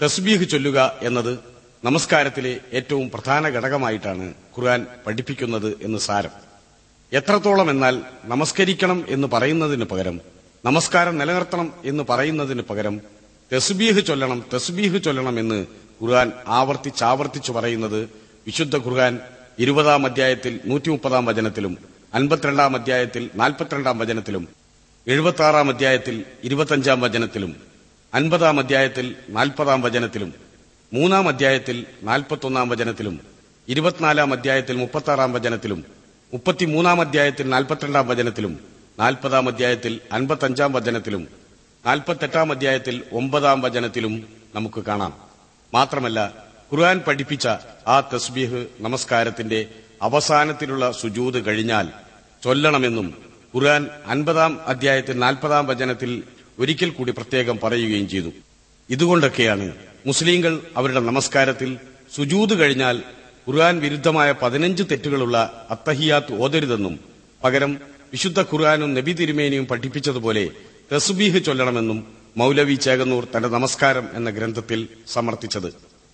തസ്ബീഹ് ചൊല്ലുക എന്നത് നമസ്കാരത്തിലെ ഏറ്റവും പ്രധാന ഘടകമായിട്ടാണ് ഖുർആൻ പഠിപ്പിക്കുന്നത് എന്ന് സാരം എത്രത്തോളം എന്നാൽ നമസ്കരിക്കണം എന്ന് പറയുന്നതിന് പകരം നമസ്കാരം നിലനിർത്തണം എന്ന് പറയുന്നതിന് പകരം തസ്ബീഹ് ചൊല്ലണം തസ്ബീഹ് ചൊല്ലണം എന്ന് ഖുർആൻ ആവർത്തിച്ചാവർത്തിച്ചു പറയുന്നത് വിശുദ്ധ ഖുർആൻ ഇരുപതാം അധ്യായത്തിൽ നൂറ്റി മുപ്പതാം വചനത്തിലും അൻപത്തിരണ്ടാം അധ്യായത്തിൽ നാൽപ്പത്തിരണ്ടാം വചനത്തിലും എഴുപത്തി ആറാം അധ്യായത്തിൽ ഇരുപത്തഞ്ചാം വചനത്തിലും അൻപതാം അധ്യായത്തിൽ നാൽപ്പതാം വചനത്തിലും മൂന്നാം അധ്യായത്തിൽ നാൽപ്പത്തൊന്നാം വചനത്തിലും ഇരുപത്തിനാലാം അധ്യായത്തിൽ മുപ്പത്താറാം വചനത്തിലും മുപ്പത്തിമൂന്നാം അധ്യായത്തിൽ നാൽപ്പത്തിരണ്ടാം വചനത്തിലും നാൽപ്പതാം അധ്യായത്തിൽ അൻപത്തഞ്ചാം വചനത്തിലും നാൽപ്പത്തെട്ടാം അധ്യായത്തിൽ ഒമ്പതാം വചനത്തിലും നമുക്ക് കാണാം മാത്രമല്ല ഖുർആൻ പഠിപ്പിച്ച ആ തസ്ബീഹ് നമസ്കാരത്തിന്റെ അവസാനത്തിലുള്ള സുജൂത് കഴിഞ്ഞാൽ ചൊല്ലണമെന്നും ഖുർആൻ അൻപതാം അധ്യായത്തിൽ നാൽപ്പതാം വചനത്തിൽ ഒരിക്കൽ കൂടി പ്രത്യേകം പറയുകയും ചെയ്തു ഇതുകൊണ്ടൊക്കെയാണ് മുസ്ലിങ്ങൾ അവരുടെ നമസ്കാരത്തിൽ സുജൂത് കഴിഞ്ഞാൽ ഖുർആൻ വിരുദ്ധമായ പതിനഞ്ച് തെറ്റുകളുള്ള അത്തഹിയാത്ത് ഓതരുതെന്നും പകരം വിശുദ്ധ ഖുർആാനും നബി തിരുമേനിയും പഠിപ്പിച്ചതുപോലെ തസ്ബീഹ് ചൊല്ലണമെന്നും മൗലവി ചേകന്നൂർ തന്റെ നമസ്കാരം എന്ന ഗ്രന്ഥത്തിൽ സമർത്ഥിച്ചത്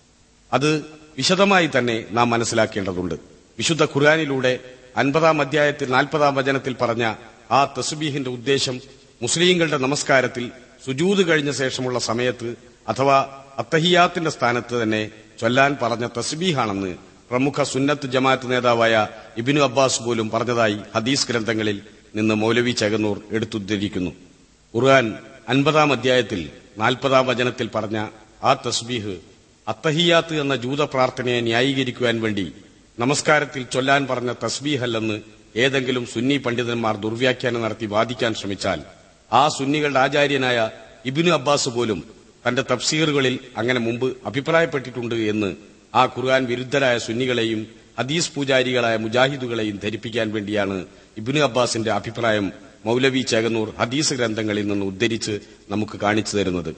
അത് വിശദമായി തന്നെ നാം മനസ്സിലാക്കേണ്ടതുണ്ട് വിശുദ്ധ ഖുർആാനിലൂടെ അൻപതാം അധ്യായത്തിൽ നാൽപ്പതാം വചനത്തിൽ പറഞ്ഞ ആ തസ്ബീഹിന്റെ ഉദ്ദേശം മുസ്ലിങ്ങളുടെ നമസ്കാരത്തിൽ സുജൂത് കഴിഞ്ഞ ശേഷമുള്ള സമയത്ത് അഥവാ അത്തഹിയാത്തിന്റെ സ്ഥാനത്ത് തന്നെ ചൊല്ലാൻ പറഞ്ഞ തസ്ബീഹാണെന്ന് പ്രമുഖ സുന്നത്ത് ജമാഅത്ത് നേതാവായ ഇബിനു അബ്ബാസ് പോലും പറഞ്ഞതായി ഹദീസ് ഗ്രന്ഥങ്ങളിൽ നിന്ന് മൗലവി ചേകന്നൂർ എടുത്തുദ്ധരിക്കുന്നു ഖുർആൻ അൻപതാം അധ്യായത്തിൽ നാൽപ്പതാം വചനത്തിൽ പറഞ്ഞ ആ തസ്ബീഹ് അത്തഹിയാത്ത് എന്ന ജൂത പ്രാർത്ഥനയെ ന്യായീകരിക്കുവാൻ വേണ്ടി നമസ്കാരത്തിൽ ചൊല്ലാൻ പറഞ്ഞ തസ്ബീഹല്ലെന്ന് ഏതെങ്കിലും സുന്നി പണ്ഡിതന്മാർ ദുർവ്യാഖ്യാനം നടത്തി വാദിക്കാൻ ശ്രമിച്ചാൽ ആ സുന്നികളുടെ ആചാര്യനായ ഇബിനു അബ്ബാസ് പോലും തന്റെ തഫ്സീറുകളിൽ അങ്ങനെ മുമ്പ് അഭിപ്രായപ്പെട്ടിട്ടുണ്ട് എന്ന് ആ ഖുർആൻ വിരുദ്ധരായ സുന്നികളെയും ഹദീസ് പൂജാരികളായ മുജാഹിദുകളെയും ധരിപ്പിക്കാൻ വേണ്ടിയാണ് ഇബിനു അബ്ബാസിന്റെ അഭിപ്രായം മൗലവി ചേകന്നൂർ ഹദീസ് ഗ്രന്ഥങ്ങളിൽ നിന്ന് ഉദ്ധരിച്ച് നമുക്ക് കാണിച്ചു തരുന്നത്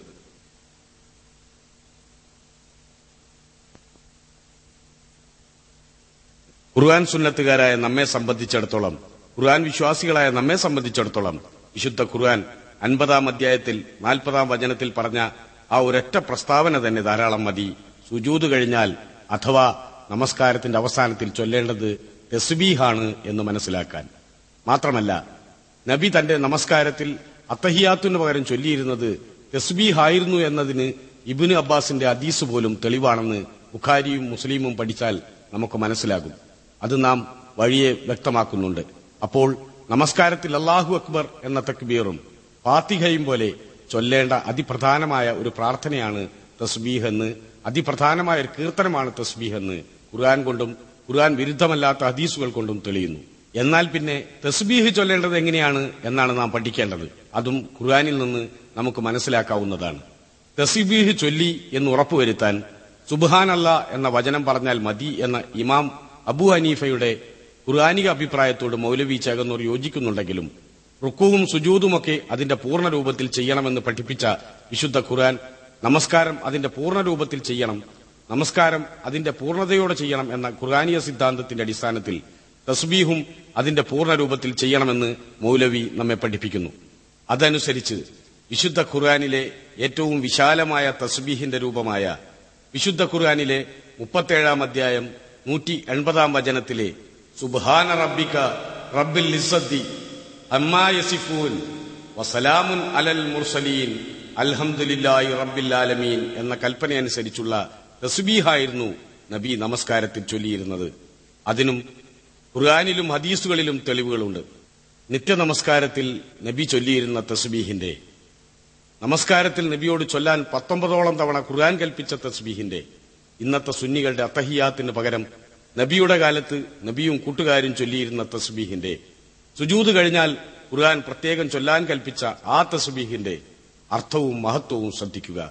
ഖുർആൻ സുന്നത്തുകാരായ നമ്മെ സംബന്ധിച്ചിടത്തോളം ഖുർആൻ വിശ്വാസികളായ നമ്മെ സംബന്ധിച്ചിടത്തോളം വിശുദ്ധ ഖുർആൻ അൻപതാം അധ്യായത്തിൽ നാൽപ്പതാം വചനത്തിൽ പറഞ്ഞ ആ ഒരൊറ്റ പ്രസ്താവന തന്നെ ധാരാളം മതി സുജൂത് കഴിഞ്ഞാൽ അഥവാ നമസ്കാരത്തിന്റെ അവസാനത്തിൽ ചൊല്ലേണ്ടത് തെസ്ബീഹാണ് എന്ന് മനസ്സിലാക്കാൻ മാത്രമല്ല നബി തന്റെ നമസ്കാരത്തിൽ അത്തഹിയാത്തിനു പകരം ചൊല്ലിയിരുന്നത് തെസ്ബീഹായിരുന്നു എന്നതിന് ഇബിന് അബ്ബാസിന്റെ അദീസ് പോലും തെളിവാണെന്ന് ബുഖാരിയും മുസ്ലിമും പഠിച്ചാൽ നമുക്ക് മനസ്സിലാകും അത് നാം വഴിയെ വ്യക്തമാക്കുന്നുണ്ട് അപ്പോൾ നമസ്കാരത്തിൽ അള്ളാഹു അക്ബർ എന്ന തക്ബീറും ഫാത്തിഹയും പോലെ ചൊല്ലേണ്ട അതിപ്രധാനമായ ഒരു പ്രാർത്ഥനയാണ് തസ്ബീഹ് എന്ന് അതിപ്രധാനമായ ഒരു കീർത്തനമാണ് തസ്ബീഹ് എന്ന് ഖുർആൻ കൊണ്ടും ഖുർആൻ വിരുദ്ധമല്ലാത്ത ഹദീസുകൾ കൊണ്ടും തെളിയുന്നു എന്നാൽ പിന്നെ തസ്ബീഹ് ചൊല്ലേണ്ടത് എങ്ങനെയാണ് എന്നാണ് നാം പഠിക്കേണ്ടത് അതും ഖുർആനിൽ നിന്ന് നമുക്ക് മനസ്സിലാക്കാവുന്നതാണ് തസ്ബീഹ് ചൊല്ലി എന്ന് ഉറപ്പുവരുത്താൻ സുബ്ഹാനല്ല എന്ന വചനം പറഞ്ഞാൽ മതി എന്ന ഇമാം അബു ഹനീഫയുടെ ഖുർആാനിക അഭിപ്രായത്തോട് മൗലവി ചേകന്നൂർ യോജിക്കുന്നുണ്ടെങ്കിലും റുക്കുവും സുജൂതുമൊക്കെ അതിന്റെ പൂർണ്ണ രൂപത്തിൽ ചെയ്യണമെന്ന് പഠിപ്പിച്ച വിശുദ്ധ ഖുർആൻ നമസ്കാരം അതിന്റെ പൂർണ്ണ രൂപത്തിൽ ചെയ്യണം നമസ്കാരം അതിന്റെ പൂർണ്ണതയോടെ ചെയ്യണം എന്ന ഖുർആാനിയ സിദ്ധാന്തത്തിന്റെ അടിസ്ഥാനത്തിൽ തസ്ബീഹും അതിന്റെ പൂർണ്ണ രൂപത്തിൽ ചെയ്യണമെന്ന് മൗലവി നമ്മെ പഠിപ്പിക്കുന്നു അതനുസരിച്ച് വിശുദ്ധ ഖുർആാനിലെ ഏറ്റവും വിശാലമായ തസ്ബീഹിന്റെ രൂപമായ വിശുദ്ധ ഖുർആാനിലെ മുപ്പത്തേഴാം അധ്യായം നൂറ്റി എൺപതാം വചനത്തിലെ സുബ്ഹാന റബ്ബിക റബ്ബിൽ ലിസദ്ദി അമ്മാ യസിഫൂൻ വസലാമുൻ അലൽ മുർസലീൻ അൽഹംദുലില്ലാഹി റബ്ബിൽ ആലമീൻ എന്ന കൽപ്പനയനുസരിച്ചുള്ള തസ്ബീഹായിരുന്നു നബി നമസ്കാരത്തിൽ ചൊല്ലിയിരുന്നത് അതിനും ഖുർആാനിലും ഹദീസുകളിലും തെളിവുകളുണ്ട് നിത്യനമസ്കാരത്തിൽ നബി ചൊല്ലിയിരുന്ന തസ്ബീഹിന്റെ നമസ്കാരത്തിൽ നബിയോട് ചൊല്ലാൻ പത്തൊമ്പതോളം തവണ ഖുർആൻ കൽപ്പിച്ച തസ്ബീഹിന്റെ ഇന്നത്തെ സുന്നികളുടെ അത്തഹിയാത്തിന് പകരം നബിയുടെ കാലത്ത് നബിയും കൂട്ടുകാരും ചൊല്ലിയിരുന്ന തസ്ബീഹിന്റെ സുജൂത് കഴിഞ്ഞാൽ ഖുർആൻ പ്രത്യേകം ചൊല്ലാൻ കൽപ്പിച്ച ആ തസ്ബീഹിന്റെ അർത്ഥവും മഹത്വവും ശ്രദ്ധിക്കുക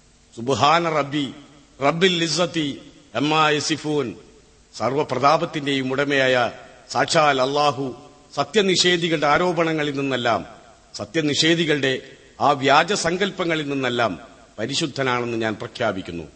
സുബാന റബ്ബി റബ്ബിൽ ലിസത്തി എമ്മാ യസിഫൂൻ സർവപ്രതാപത്തിന്റെയും ഉടമയായ സാക്ഷാൽ അള്ളാഹു സത്യനിഷേധികളുടെ ആരോപണങ്ങളിൽ നിന്നെല്ലാം സത്യനിഷേധികളുടെ ആ വ്യാജ സങ്കല്പങ്ങളിൽ നിന്നെല്ലാം പരിശുദ്ധനാണെന്ന് ഞാൻ പ്രഖ്യാപിക്കുന്നു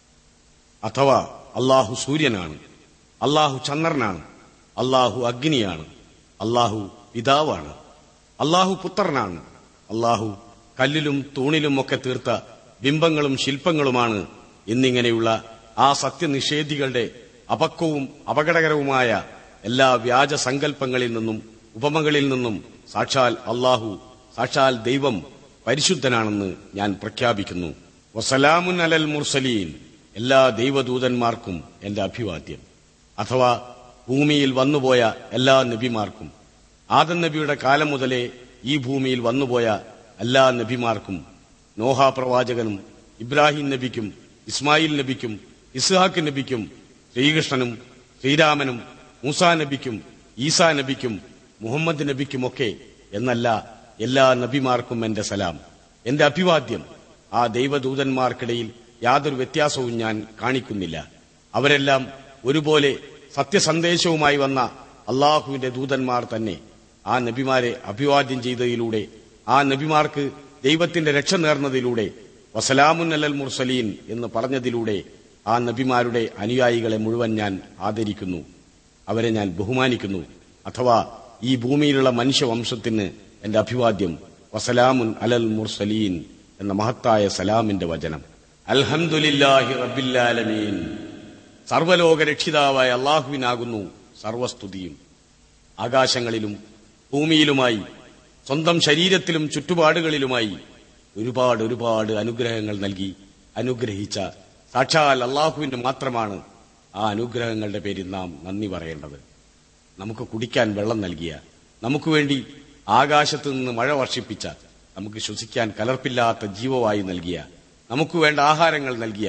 അഥവാ അള്ളാഹു സൂര്യനാണ് അള്ളാഹു ചന്ദ്രനാണ് അള്ളാഹു അഗ്നിയാണ് അള്ളാഹു പിതാവാണ് അള്ളാഹു പുത്രനാണ് അള്ളാഹു കല്ലിലും തൂണിലും ഒക്കെ തീർത്ത ബിംബങ്ങളും ശില്പങ്ങളുമാണ് എന്നിങ്ങനെയുള്ള ആ സത്യനിഷേധികളുടെ അപക്വവും അപകടകരവുമായ എല്ലാ വ്യാജ സങ്കല്പങ്ങളിൽ നിന്നും ഉപമകളിൽ നിന്നും സാക്ഷാൽ അള്ളാഹു സാക്ഷാൽ ദൈവം പരിശുദ്ധനാണെന്ന് ഞാൻ പ്രഖ്യാപിക്കുന്നു വസലാമുൻ അലൽ മുർസലീൻ എല്ലാ ദൈവദൂതന്മാർക്കും എന്റെ അഭിവാദ്യം അഥവാ ഭൂമിയിൽ വന്നുപോയ എല്ലാ നബിമാർക്കും ആദം നബിയുടെ കാലം മുതലേ ഈ ഭൂമിയിൽ വന്നുപോയ എല്ലാ നബിമാർക്കും നോഹ പ്രവാചകനും ഇബ്രാഹിം നബിക്കും ഇസ്മായിൽ നബിക്കും ഇസ്ഹാഖ് നബിക്കും ശ്രീകൃഷ്ണനും ശ്രീരാമനും മൂസാ നബിക്കും ഈസാ നബിക്കും മുഹമ്മദ് നബിക്കുമൊക്കെ എന്നല്ല എല്ലാ നബിമാർക്കും എന്റെ സലാം എന്റെ അഭിവാദ്യം ആ ദൈവദൂതന്മാർക്കിടയിൽ യാതൊരു വ്യത്യാസവും ഞാൻ കാണിക്കുന്നില്ല അവരെല്ലാം ഒരുപോലെ സത്യസന്ദേശവുമായി വന്ന അള്ളാഹുവിന്റെ ദൂതന്മാർ തന്നെ ആ നബിമാരെ അഭിവാദ്യം ചെയ്തതിലൂടെ ആ നബിമാർക്ക് ദൈവത്തിന്റെ രക്ഷ നേർന്നതിലൂടെ വസലാമുൻ അലൽ മുർസലീൻ എന്ന് പറഞ്ഞതിലൂടെ ആ നബിമാരുടെ അനുയായികളെ മുഴുവൻ ഞാൻ ആദരിക്കുന്നു അവരെ ഞാൻ ബഹുമാനിക്കുന്നു അഥവാ ഈ ഭൂമിയിലുള്ള മനുഷ്യവംശത്തിന് എന്റെ അഭിവാദ്യം വസലാമുൻ അലൽ മുർസലീൻ എന്ന മഹത്തായ സലാമിന്റെ വചനം അൽഹംദുലില്ലാഹി റബ്ബില്ലാലമീൻ സർവലോക രക്ഷിതാവായ അള്ളാഹുവിനാകുന്നു സർവസ്തുതിയും ആകാശങ്ങളിലും ഭൂമിയിലുമായി സ്വന്തം ശരീരത്തിലും ചുറ്റുപാടുകളിലുമായി ഒരുപാട് ഒരുപാട് അനുഗ്രഹങ്ങൾ നൽകി അനുഗ്രഹിച്ച സാക്ഷാൽ അള്ളാഹുവിന് മാത്രമാണ് ആ അനുഗ്രഹങ്ങളുടെ പേരിൽ നാം നന്ദി പറയേണ്ടത് നമുക്ക് കുടിക്കാൻ വെള്ളം നൽകിയ നമുക്ക് വേണ്ടി ആകാശത്തു നിന്ന് മഴ വർഷിപ്പിച്ച നമുക്ക് ശ്വസിക്കാൻ കലർപ്പില്ലാത്ത ജീവവായു നൽകിയ നമുക്ക് വേണ്ട ആഹാരങ്ങൾ നൽകിയ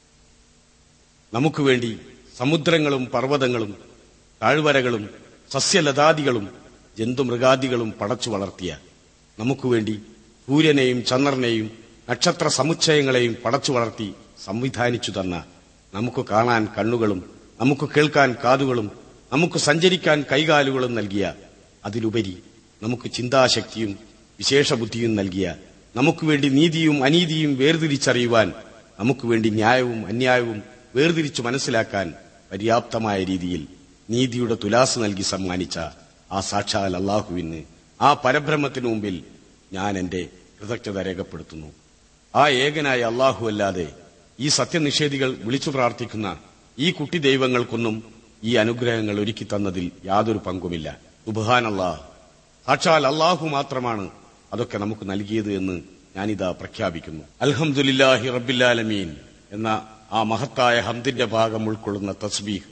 നമുക്ക് വേണ്ടി സമുദ്രങ്ങളും പർവ്വതങ്ങളും താഴ്വരകളും സസ്യലതാദികളും ജന്തുമൃഗാദികളും പടച്ചു വളർത്തിയ നമുക്ക് വേണ്ടി സൂര്യനെയും ചന്ദ്രനെയും നക്ഷത്ര സമുച്ചയങ്ങളെയും പടച്ചു വളർത്തി സംവിധാനിച്ചു തന്ന നമുക്ക് കാണാൻ കണ്ണുകളും നമുക്ക് കേൾക്കാൻ കാതുകളും നമുക്ക് സഞ്ചരിക്കാൻ കൈകാലുകളും നൽകിയ അതിലുപരി നമുക്ക് ചിന്താശക്തിയും വിശേഷബുദ്ധിയും നൽകിയ നമുക്ക് വേണ്ടി നീതിയും അനീതിയും വേർതിരിച്ചറിയുവാൻ നമുക്ക് വേണ്ടി ന്യായവും അന്യായവും വേർതിരിച്ചു മനസ്സിലാക്കാൻ പര്യാപ്തമായ രീതിയിൽ നീതിയുടെ തുലാസ് നൽകി സമ്മാനിച്ച ആ സാക്ഷാൽ അള്ളാഹുവിന് ആ പരബ്രഹ്മത്തിനു മുമ്പിൽ ഞാൻ എന്റെ കൃതജ്ഞത രേഖപ്പെടുത്തുന്നു ആ ഏകനായ അള്ളാഹു അല്ലാതെ ഈ സത്യനിഷേധികൾ വിളിച്ചു പ്രാർത്ഥിക്കുന്ന ഈ കുട്ടി ദൈവങ്ങൾക്കൊന്നും ഈ അനുഗ്രഹങ്ങൾ ഒരുക്കി തന്നതിൽ യാതൊരു പങ്കുമില്ല സുബാൻ അള്ളാഹ് സാക്ഷാൽ അള്ളാഹു മാത്രമാണ് അതൊക്കെ നമുക്ക് നൽകിയത് എന്ന് ഞാനിതാ പ്രഖ്യാപിക്കുന്നു അൽഹംദുലില്ലാഹി റബ്ബില്ലാലമീൻ എന്ന ആ മഹത്തായ ഹംദിന്റെ ഭാഗം ഉൾക്കൊള്ളുന്ന തസ്ബീഹ്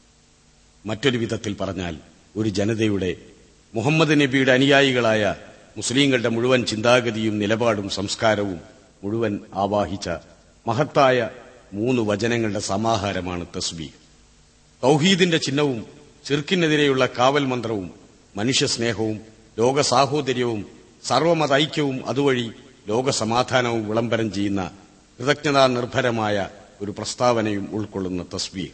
മറ്റൊരു വിധത്തിൽ പറഞ്ഞാൽ ഒരു ജനതയുടെ മുഹമ്മദ് നബിയുടെ അനുയായികളായ മുസ്ലിങ്ങളുടെ മുഴുവൻ ചിന്താഗതിയും നിലപാടും സംസ്കാരവും മുഴുവൻ ആവാഹിച്ച മഹത്തായ മൂന്ന് വചനങ്ങളുടെ സമാഹാരമാണ് തസ്ബീഹ് തൗഹീദിന്റെ ചിഹ്നവും ചെറുക്കിനെതിരെയുള്ള കാവൽ മന്ത്രവും മനുഷ്യസ്നേഹവും ലോക സാഹോദര്യവും സർവമത ഐക്യവും അതുവഴി ലോകസമാധാനവും വിളംബരം ചെയ്യുന്ന കൃതജ്ഞതാ നിർഭരമായ ഒരു പ്രസ്താവനയും ഉൾക്കൊള്ളുന്ന തസ്ബീഹ്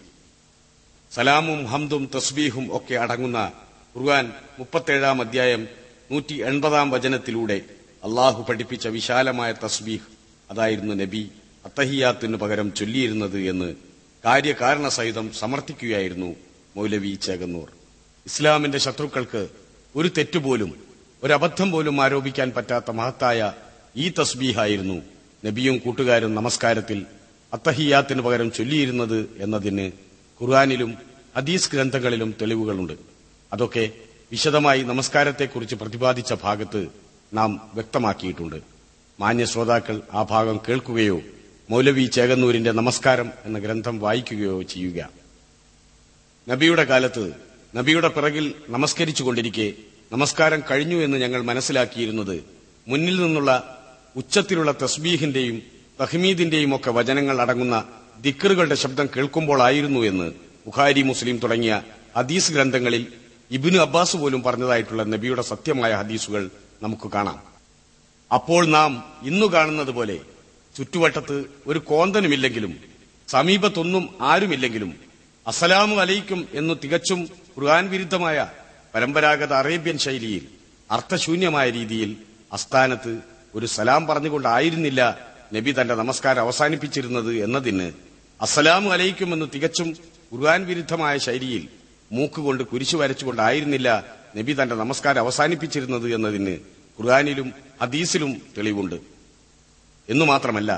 സലാമും ഹംദും തസ്ബീഹും ഒക്കെ അടങ്ങുന്ന ഖുർആൻ മുപ്പത്തേഴാം അധ്യായം നൂറ്റി എൺപതാം വചനത്തിലൂടെ അള്ളാഹു പഠിപ്പിച്ച വിശാലമായ തസ്ബീഹ് അതായിരുന്നു നബി അത്തഹിയാത്തിനു പകരം ചൊല്ലിയിരുന്നത് എന്ന് കാര്യകാരണ സഹിതം സമർത്ഥിക്കുകയായിരുന്നു മൗലവി ചേകന്നൂർ ഇസ്ലാമിന്റെ ശത്രുക്കൾക്ക് ഒരു തെറ്റുപോലും ഒരബദ്ധം പോലും ആരോപിക്കാൻ പറ്റാത്ത മഹത്തായ ഈ തസ്ബീഹായിരുന്നു നബിയും കൂട്ടുകാരും നമസ്കാരത്തിൽ അത്തഹിയാത്തിന് പകരം ചൊല്ലിയിരുന്നത് എന്നതിന് ഖുർആാനിലും ഹദീസ് ഗ്രന്ഥങ്ങളിലും തെളിവുകളുണ്ട് അതൊക്കെ വിശദമായി നമസ്കാരത്തെക്കുറിച്ച് പ്രതിപാദിച്ച ഭാഗത്ത് നാം വ്യക്തമാക്കിയിട്ടുണ്ട് മാന്യ ശ്രോതാക്കൾ ആ ഭാഗം കേൾക്കുകയോ മൗലവി ചേകന്നൂരിന്റെ നമസ്കാരം എന്ന ഗ്രന്ഥം വായിക്കുകയോ ചെയ്യുക നബിയുടെ കാലത്ത് നബിയുടെ പിറകിൽ നമസ്കരിച്ചുകൊണ്ടിരിക്കെ നമസ്കാരം കഴിഞ്ഞു എന്ന് ഞങ്ങൾ മനസ്സിലാക്കിയിരുന്നത് മുന്നിൽ നിന്നുള്ള ഉച്ചത്തിലുള്ള തസ്ബീഹിന്റെയും തഹ്മീദിന്റെയും ഒക്കെ വചനങ്ങൾ അടങ്ങുന്ന ദിക്കറുകളുടെ ശബ്ദം കേൾക്കുമ്പോഴായിരുന്നു എന്ന് ബുഖാരി മുസ്ലിം തുടങ്ങിയ ഹദീസ് ഗ്രന്ഥങ്ങളിൽ ഇബിന് അബ്ബാസ് പോലും പറഞ്ഞതായിട്ടുള്ള നബിയുടെ സത്യമായ ഹദീസുകൾ നമുക്ക് കാണാം അപ്പോൾ നാം ഇന്നു കാണുന്നത് പോലെ ചുറ്റുവട്ടത്ത് ഒരു കോന്തനുമില്ലെങ്കിലും സമീപത്തൊന്നും ആരുമില്ലെങ്കിലും അസലാമു അലൈക്കും എന്നു തികച്ചും ഖുർആൻ വിരുദ്ധമായ പരമ്പരാഗത അറേബ്യൻ ശൈലിയിൽ അർത്ഥശൂന്യമായ രീതിയിൽ അസ്ഥാനത്ത് ഒരു സലാം പറഞ്ഞുകൊണ്ടായിരുന്നില്ല നബി തന്റെ നമസ്കാരം അവസാനിപ്പിച്ചിരുന്നത് എന്നതിന് അസ്സലാമു അലൈക്കും എന്ന് തികച്ചും ഖുർആൻ വിരുദ്ധമായ ശൈലിയിൽ മൂക്കുകൊണ്ട് കുരിശു വരച്ചുകൊണ്ടായിരുന്നില്ല നബി തന്റെ നമസ്കാരം അവസാനിപ്പിച്ചിരുന്നത് എന്നതിന് ഖുർആാനിലും ഹദീസിലും തെളിവുണ്ട് എന്നു മാത്രമല്ല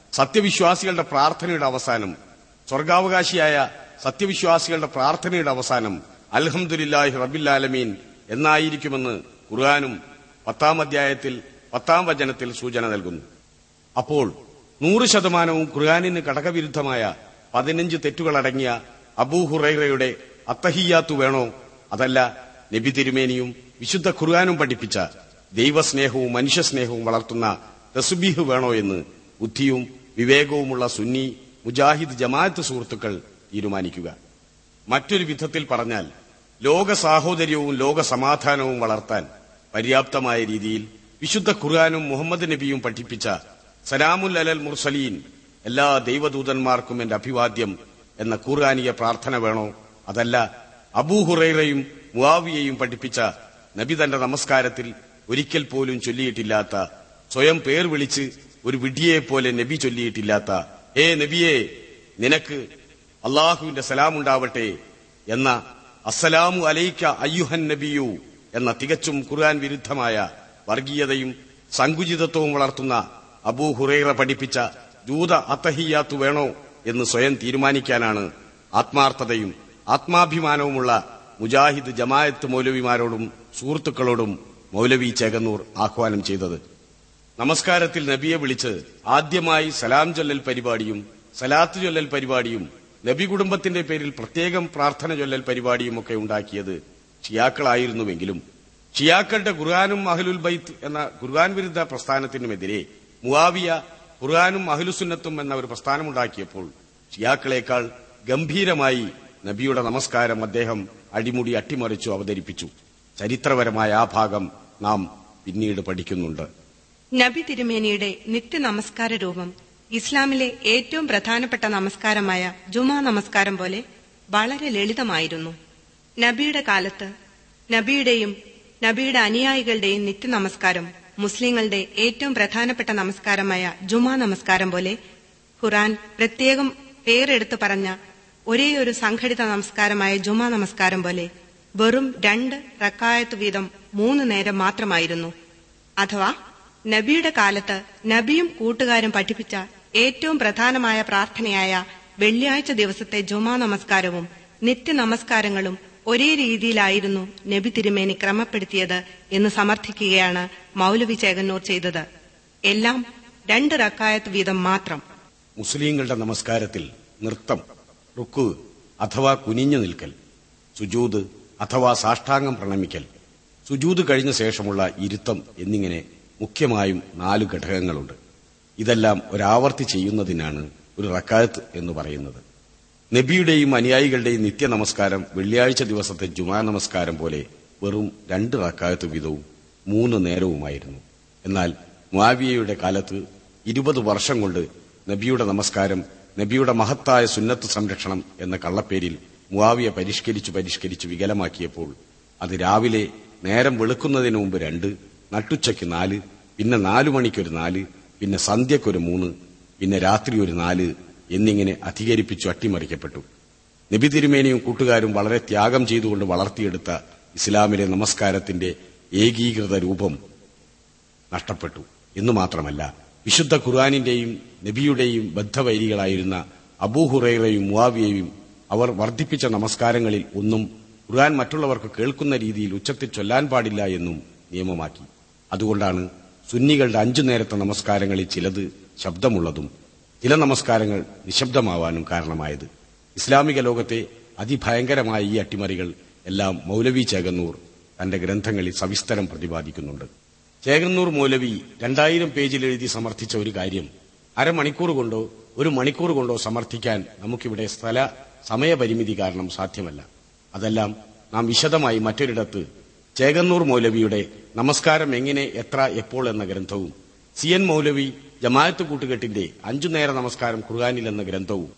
സത്യവിശ്വാസികളുടെ പ്രാർത്ഥനയുടെ അവസാനം സ്വർഗാവകാശിയായ സത്യവിശ്വാസികളുടെ പ്രാർത്ഥനയുടെ അവസാനം അൽഹംദുലില്ലാഹി റബില്ലാലമീൻ എന്നായിരിക്കുമെന്ന് ഖുർആാനും പത്താം അധ്യായത്തിൽ പത്താം വചനത്തിൽ സൂചന നൽകുന്നു അപ്പോൾ നൂറ് ശതമാനവും ഖുർആാനിന് ഘടകവിരുദ്ധമായ പതിനഞ്ച് തെറ്റുകളടങ്ങിയ അബൂഹുറൈറയുടെ അത്തഹിയാത്തു വേണോ അതല്ല നബി തിരുമേനിയും വിശുദ്ധ ഖുർആാനും പഠിപ്പിച്ച ദൈവസ്നേഹവും മനുഷ്യസ്നേഹവും വളർത്തുന്ന തസുബീഹ് വേണോ എന്ന് ബുദ്ധിയും വിവേകവുമുള്ള സുന്നി മുജാഹിദ് ജമാഅത്ത് സുഹൃത്തുക്കൾ തീരുമാനിക്കുക മറ്റൊരു വിധത്തിൽ പറഞ്ഞാൽ ലോക സാഹോദര്യവും ലോക സമാധാനവും വളർത്താൻ പര്യാപ്തമായ രീതിയിൽ വിശുദ്ധ ഖുർആാനും മുഹമ്മദ് നബിയും പഠിപ്പിച്ച സലാമുൽ അലൽ മുർസലീൻ എല്ലാ ദൈവദൂതന്മാർക്കും എന്റെ അഭിവാദ്യം എന്ന ഖുർആാനിക പ്രാർത്ഥന വേണോ അതല്ല അബൂഹുറൈറയും മുവാവിയെയും പഠിപ്പിച്ച നബി തന്റെ നമസ്കാരത്തിൽ ഒരിക്കൽ പോലും ചൊല്ലിയിട്ടില്ലാത്ത സ്വയം പേർ വിളിച്ച് ഒരു വിഡിയെപ്പോലെ നബി ചൊല്ലിയിട്ടില്ലാത്ത ഏ നബിയെ നിനക്ക് അള്ളാഹുവിന്റെ സലാമുണ്ടാവട്ടെ എന്ന അസ്സലാമു അലൈക്ക അയ്യുഹൻ നബിയു എന്ന തികച്ചും ഖുർആൻ വിരുദ്ധമായ വർഗീയതയും സങ്കുചിതത്വവും വളർത്തുന്ന അബൂ ഹുറൈറ പഠിപ്പിച്ച ജൂത അത്തഹിയാത്തു വേണോ എന്ന് സ്വയം തീരുമാനിക്കാനാണ് ആത്മാർത്ഥതയും ആത്മാഭിമാനവുമുള്ള മുജാഹിദ് ജമായത്ത് മൗലവിമാരോടും സുഹൃത്തുക്കളോടും മൗലവി ചേകന്നൂർ ആഹ്വാനം ചെയ്തത് നമസ്കാരത്തിൽ നബിയെ വിളിച്ച് ആദ്യമായി സലാം ചൊല്ലൽ പരിപാടിയും സലാത്ത് ചൊല്ലൽ പരിപാടിയും നബി കുടുംബത്തിന്റെ പേരിൽ പ്രത്യേകം പ്രാർത്ഥന ചൊല്ലൽ പരിപാടിയും ഒക്കെ ഉണ്ടാക്കിയത് ഷിയാക്കളായിരുന്നുവെങ്കിലും ഷിയാക്കളുടെ ഖുർആാനും അഹ്ലുൽ ബൈത്ത് എന്ന ഖുർആൻ വിരുദ്ധ പ്രസ്ഥാനത്തിനുമെതിരെ മുവാവിയ ഖുർആാനും അഹ്ലുസുന്നത്തും എന്ന ഒരു പ്രസ്ഥാനമുണ്ടാക്കിയപ്പോൾ ഷിയാക്കളെക്കാൾ ഗംഭീരമായി നബിയുടെ നമസ്കാരം അദ്ദേഹം അടിമുടി അട്ടിമറിച്ചു അവതരിപ്പിച്ചു ചരിത്രപരമായ ആ ഭാഗം നാം പിന്നീട് പഠിക്കുന്നുണ്ട് നബി തിരുമേനിയുടെ നിത്യ നമസ്കാര രൂപം ഇസ്ലാമിലെ ഏറ്റവും പ്രധാനപ്പെട്ട നമസ്കാരമായ ജുമാ നമസ്കാരം പോലെ വളരെ ലളിതമായിരുന്നു നബിയുടെ കാലത്ത് നബിയുടെയും നബിയുടെ അനുയായികളുടെയും നിത്യ നമസ്കാരം മുസ്ലിങ്ങളുടെ ഏറ്റവും പ്രധാനപ്പെട്ട നമസ്കാരമായ ജുമാ നമസ്കാരം പോലെ ഖുറാൻ പ്രത്യേകം പേരെടുത്തു പറഞ്ഞ ഒരേയൊരു സംഘടിത നമസ്കാരമായ ജുമാ നമസ്കാരം പോലെ വെറും രണ്ട് റക്കായത്ത് വീതം മൂന്ന് നേരം മാത്രമായിരുന്നു അഥവാ നബിയുടെ കാലത്ത് നബിയും കൂട്ടുകാരും പഠിപ്പിച്ച ഏറ്റവും പ്രധാനമായ പ്രാർത്ഥനയായ വെള്ളിയാഴ്ച ദിവസത്തെ ജുമാ നമസ്കാരവും നിത്യ നമസ്കാരങ്ങളും ഒരേ രീതിയിലായിരുന്നു നബി തിരുമേനി ക്രമപ്പെടുത്തിയത് എന്ന് സമർത്ഥിക്കുകയാണ് മൗലവി ചേകന്നൂർ ചെയ്തത് എല്ലാം രണ്ട് റക്കായത്ത് വീതം മാത്രം മുസ്ലിങ്ങളുടെ നമസ്കാരത്തിൽ നൃത്തം റുക്കു അഥവാ കുനിഞ്ഞു നിൽക്കൽ സുജൂദ് അഥവാ സാഷ്ടാംഗം പ്രണമിക്കൽ സുജൂദ് കഴിഞ്ഞ ശേഷമുള്ള ഇരുത്തം എന്നിങ്ങനെ മുഖ്യമായും നാല് ഘടകങ്ങളുണ്ട് ഇതെല്ലാം ഒരാവർത്തി ചെയ്യുന്നതിനാണ് ഒരു റക്കായത്ത് എന്ന് പറയുന്നത് നബിയുടെയും അനുയായികളുടെയും നിത്യ നമസ്കാരം വെള്ളിയാഴ്ച ദിവസത്തെ ജുമാ നമസ്കാരം പോലെ വെറും രണ്ട് റക്കായത്ത് വീതവും മൂന്ന് നേരവുമായിരുന്നു എന്നാൽ മുആവിയയുടെ കാലത്ത് ഇരുപത് വർഷം കൊണ്ട് നബിയുടെ നമസ്കാരം നബിയുടെ മഹത്തായ സുന്നത്ത് സംരക്ഷണം എന്ന കള്ളപ്പേരിൽ മുആവിയ പരിഷ്കരിച്ചു പരിഷ്കരിച്ചു വികലമാക്കിയപ്പോൾ അത് രാവിലെ നേരം വെളുക്കുന്നതിന് മുമ്പ് രണ്ട് നട്ടുച്ചയ്ക്ക് നാല് പിന്നെ നാലു മണിക്കൊരു നാല് പിന്നെ സന്ധ്യക്കൊരു മൂന്ന് പിന്നെ രാത്രി ഒരു നാല് എന്നിങ്ങനെ അധികരിപ്പിച്ചു അട്ടിമറിക്കപ്പെട്ടു നബി തിരുമേനിയും കൂട്ടുകാരും വളരെ ത്യാഗം ചെയ്തുകൊണ്ട് വളർത്തിയെടുത്ത ഇസ്ലാമിലെ നമസ്കാരത്തിന്റെ ഏകീകൃത രൂപം നഷ്ടപ്പെട്ടു എന്നു മാത്രമല്ല വിശുദ്ധ ഖുർആാനിന്റെയും നബിയുടെയും ബദ്ധവൈരികളായിരുന്ന അബൂഹുറൈറയും മുവാവിയയും അവർ വർദ്ധിപ്പിച്ച നമസ്കാരങ്ങളിൽ ഒന്നും ഖുർആൻ മറ്റുള്ളവർക്ക് കേൾക്കുന്ന രീതിയിൽ ഉച്ചത്തിൽ ചൊല്ലാൻ പാടില്ല എന്നും നിയമമാക്കി അതുകൊണ്ടാണ് സുന്നികളുടെ അഞ്ചു നേരത്തെ നമസ്കാരങ്ങളിൽ ചിലത് ശബ്ദമുള്ളതും ചില നമസ്കാരങ്ങൾ നിശബ്ദമാവാനും കാരണമായത് ഇസ്ലാമിക ലോകത്തെ അതിഭയങ്കരമായ ഈ അട്ടിമറികൾ എല്ലാം മൗലവി ചേകന്നൂർ തന്റെ ഗ്രന്ഥങ്ങളിൽ സവിസ്തരം പ്രതിപാദിക്കുന്നുണ്ട് ചേകന്നൂർ മൗലവി രണ്ടായിരം പേജിൽ എഴുതി സമർത്ഥിച്ച ഒരു കാര്യം അരമണിക്കൂർ കൊണ്ടോ ഒരു മണിക്കൂർ കൊണ്ടോ സമർത്ഥിക്കാൻ നമുക്കിവിടെ സ്ഥല സമയപരിമിതി കാരണം സാധ്യമല്ല അതെല്ലാം നാം വിശദമായി മറ്റൊരിടത്ത് ചേകന്നൂർ മൗലവിയുടെ നമസ്കാരം എങ്ങനെ എത്ര എപ്പോൾ എന്ന ഗ്രന്ഥവും സി എൻ മൗലവി ജമാഅത്ത് കൂട്ടുകെട്ടിന്റെ അഞ്ചു നേര നമസ്കാരം ഖുർആാനിൽ എന്ന ഗ്രന്ഥവും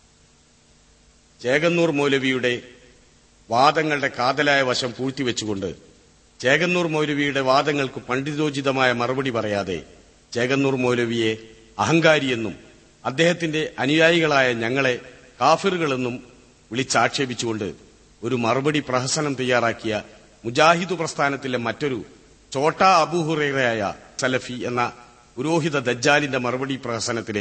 ചേകന്നൂർ മൗലവിയുടെ വാദങ്ങളുടെ കാതലായ വശം പൂഴ്ത്തിവെച്ചുകൊണ്ട് ചേകന്നൂർ മൗലവിയുടെ വാദങ്ങൾക്ക് പണ്ഡിതോചിതമായ മറുപടി പറയാതെ ചേകന്നൂർ മൗലവിയെ അഹങ്കാരിയെന്നും അദ്ദേഹത്തിന്റെ അനുയായികളായ ഞങ്ങളെ കാഫിറുകളെന്നും വിളിച്ചാക്ഷേപിച്ചുകൊണ്ട് ഒരു മറുപടി പ്രഹസനം തയ്യാറാക്കിയ മുജാഹിദ് പ്രസ്ഥാനത്തിലെ മറ്റൊരു ചോട്ടാ അബൂഹുറയായ സലഫി എന്ന പുരോഹിത ദജ്ജാലിന്റെ മറുപടി പ്രഹസനത്തിലെ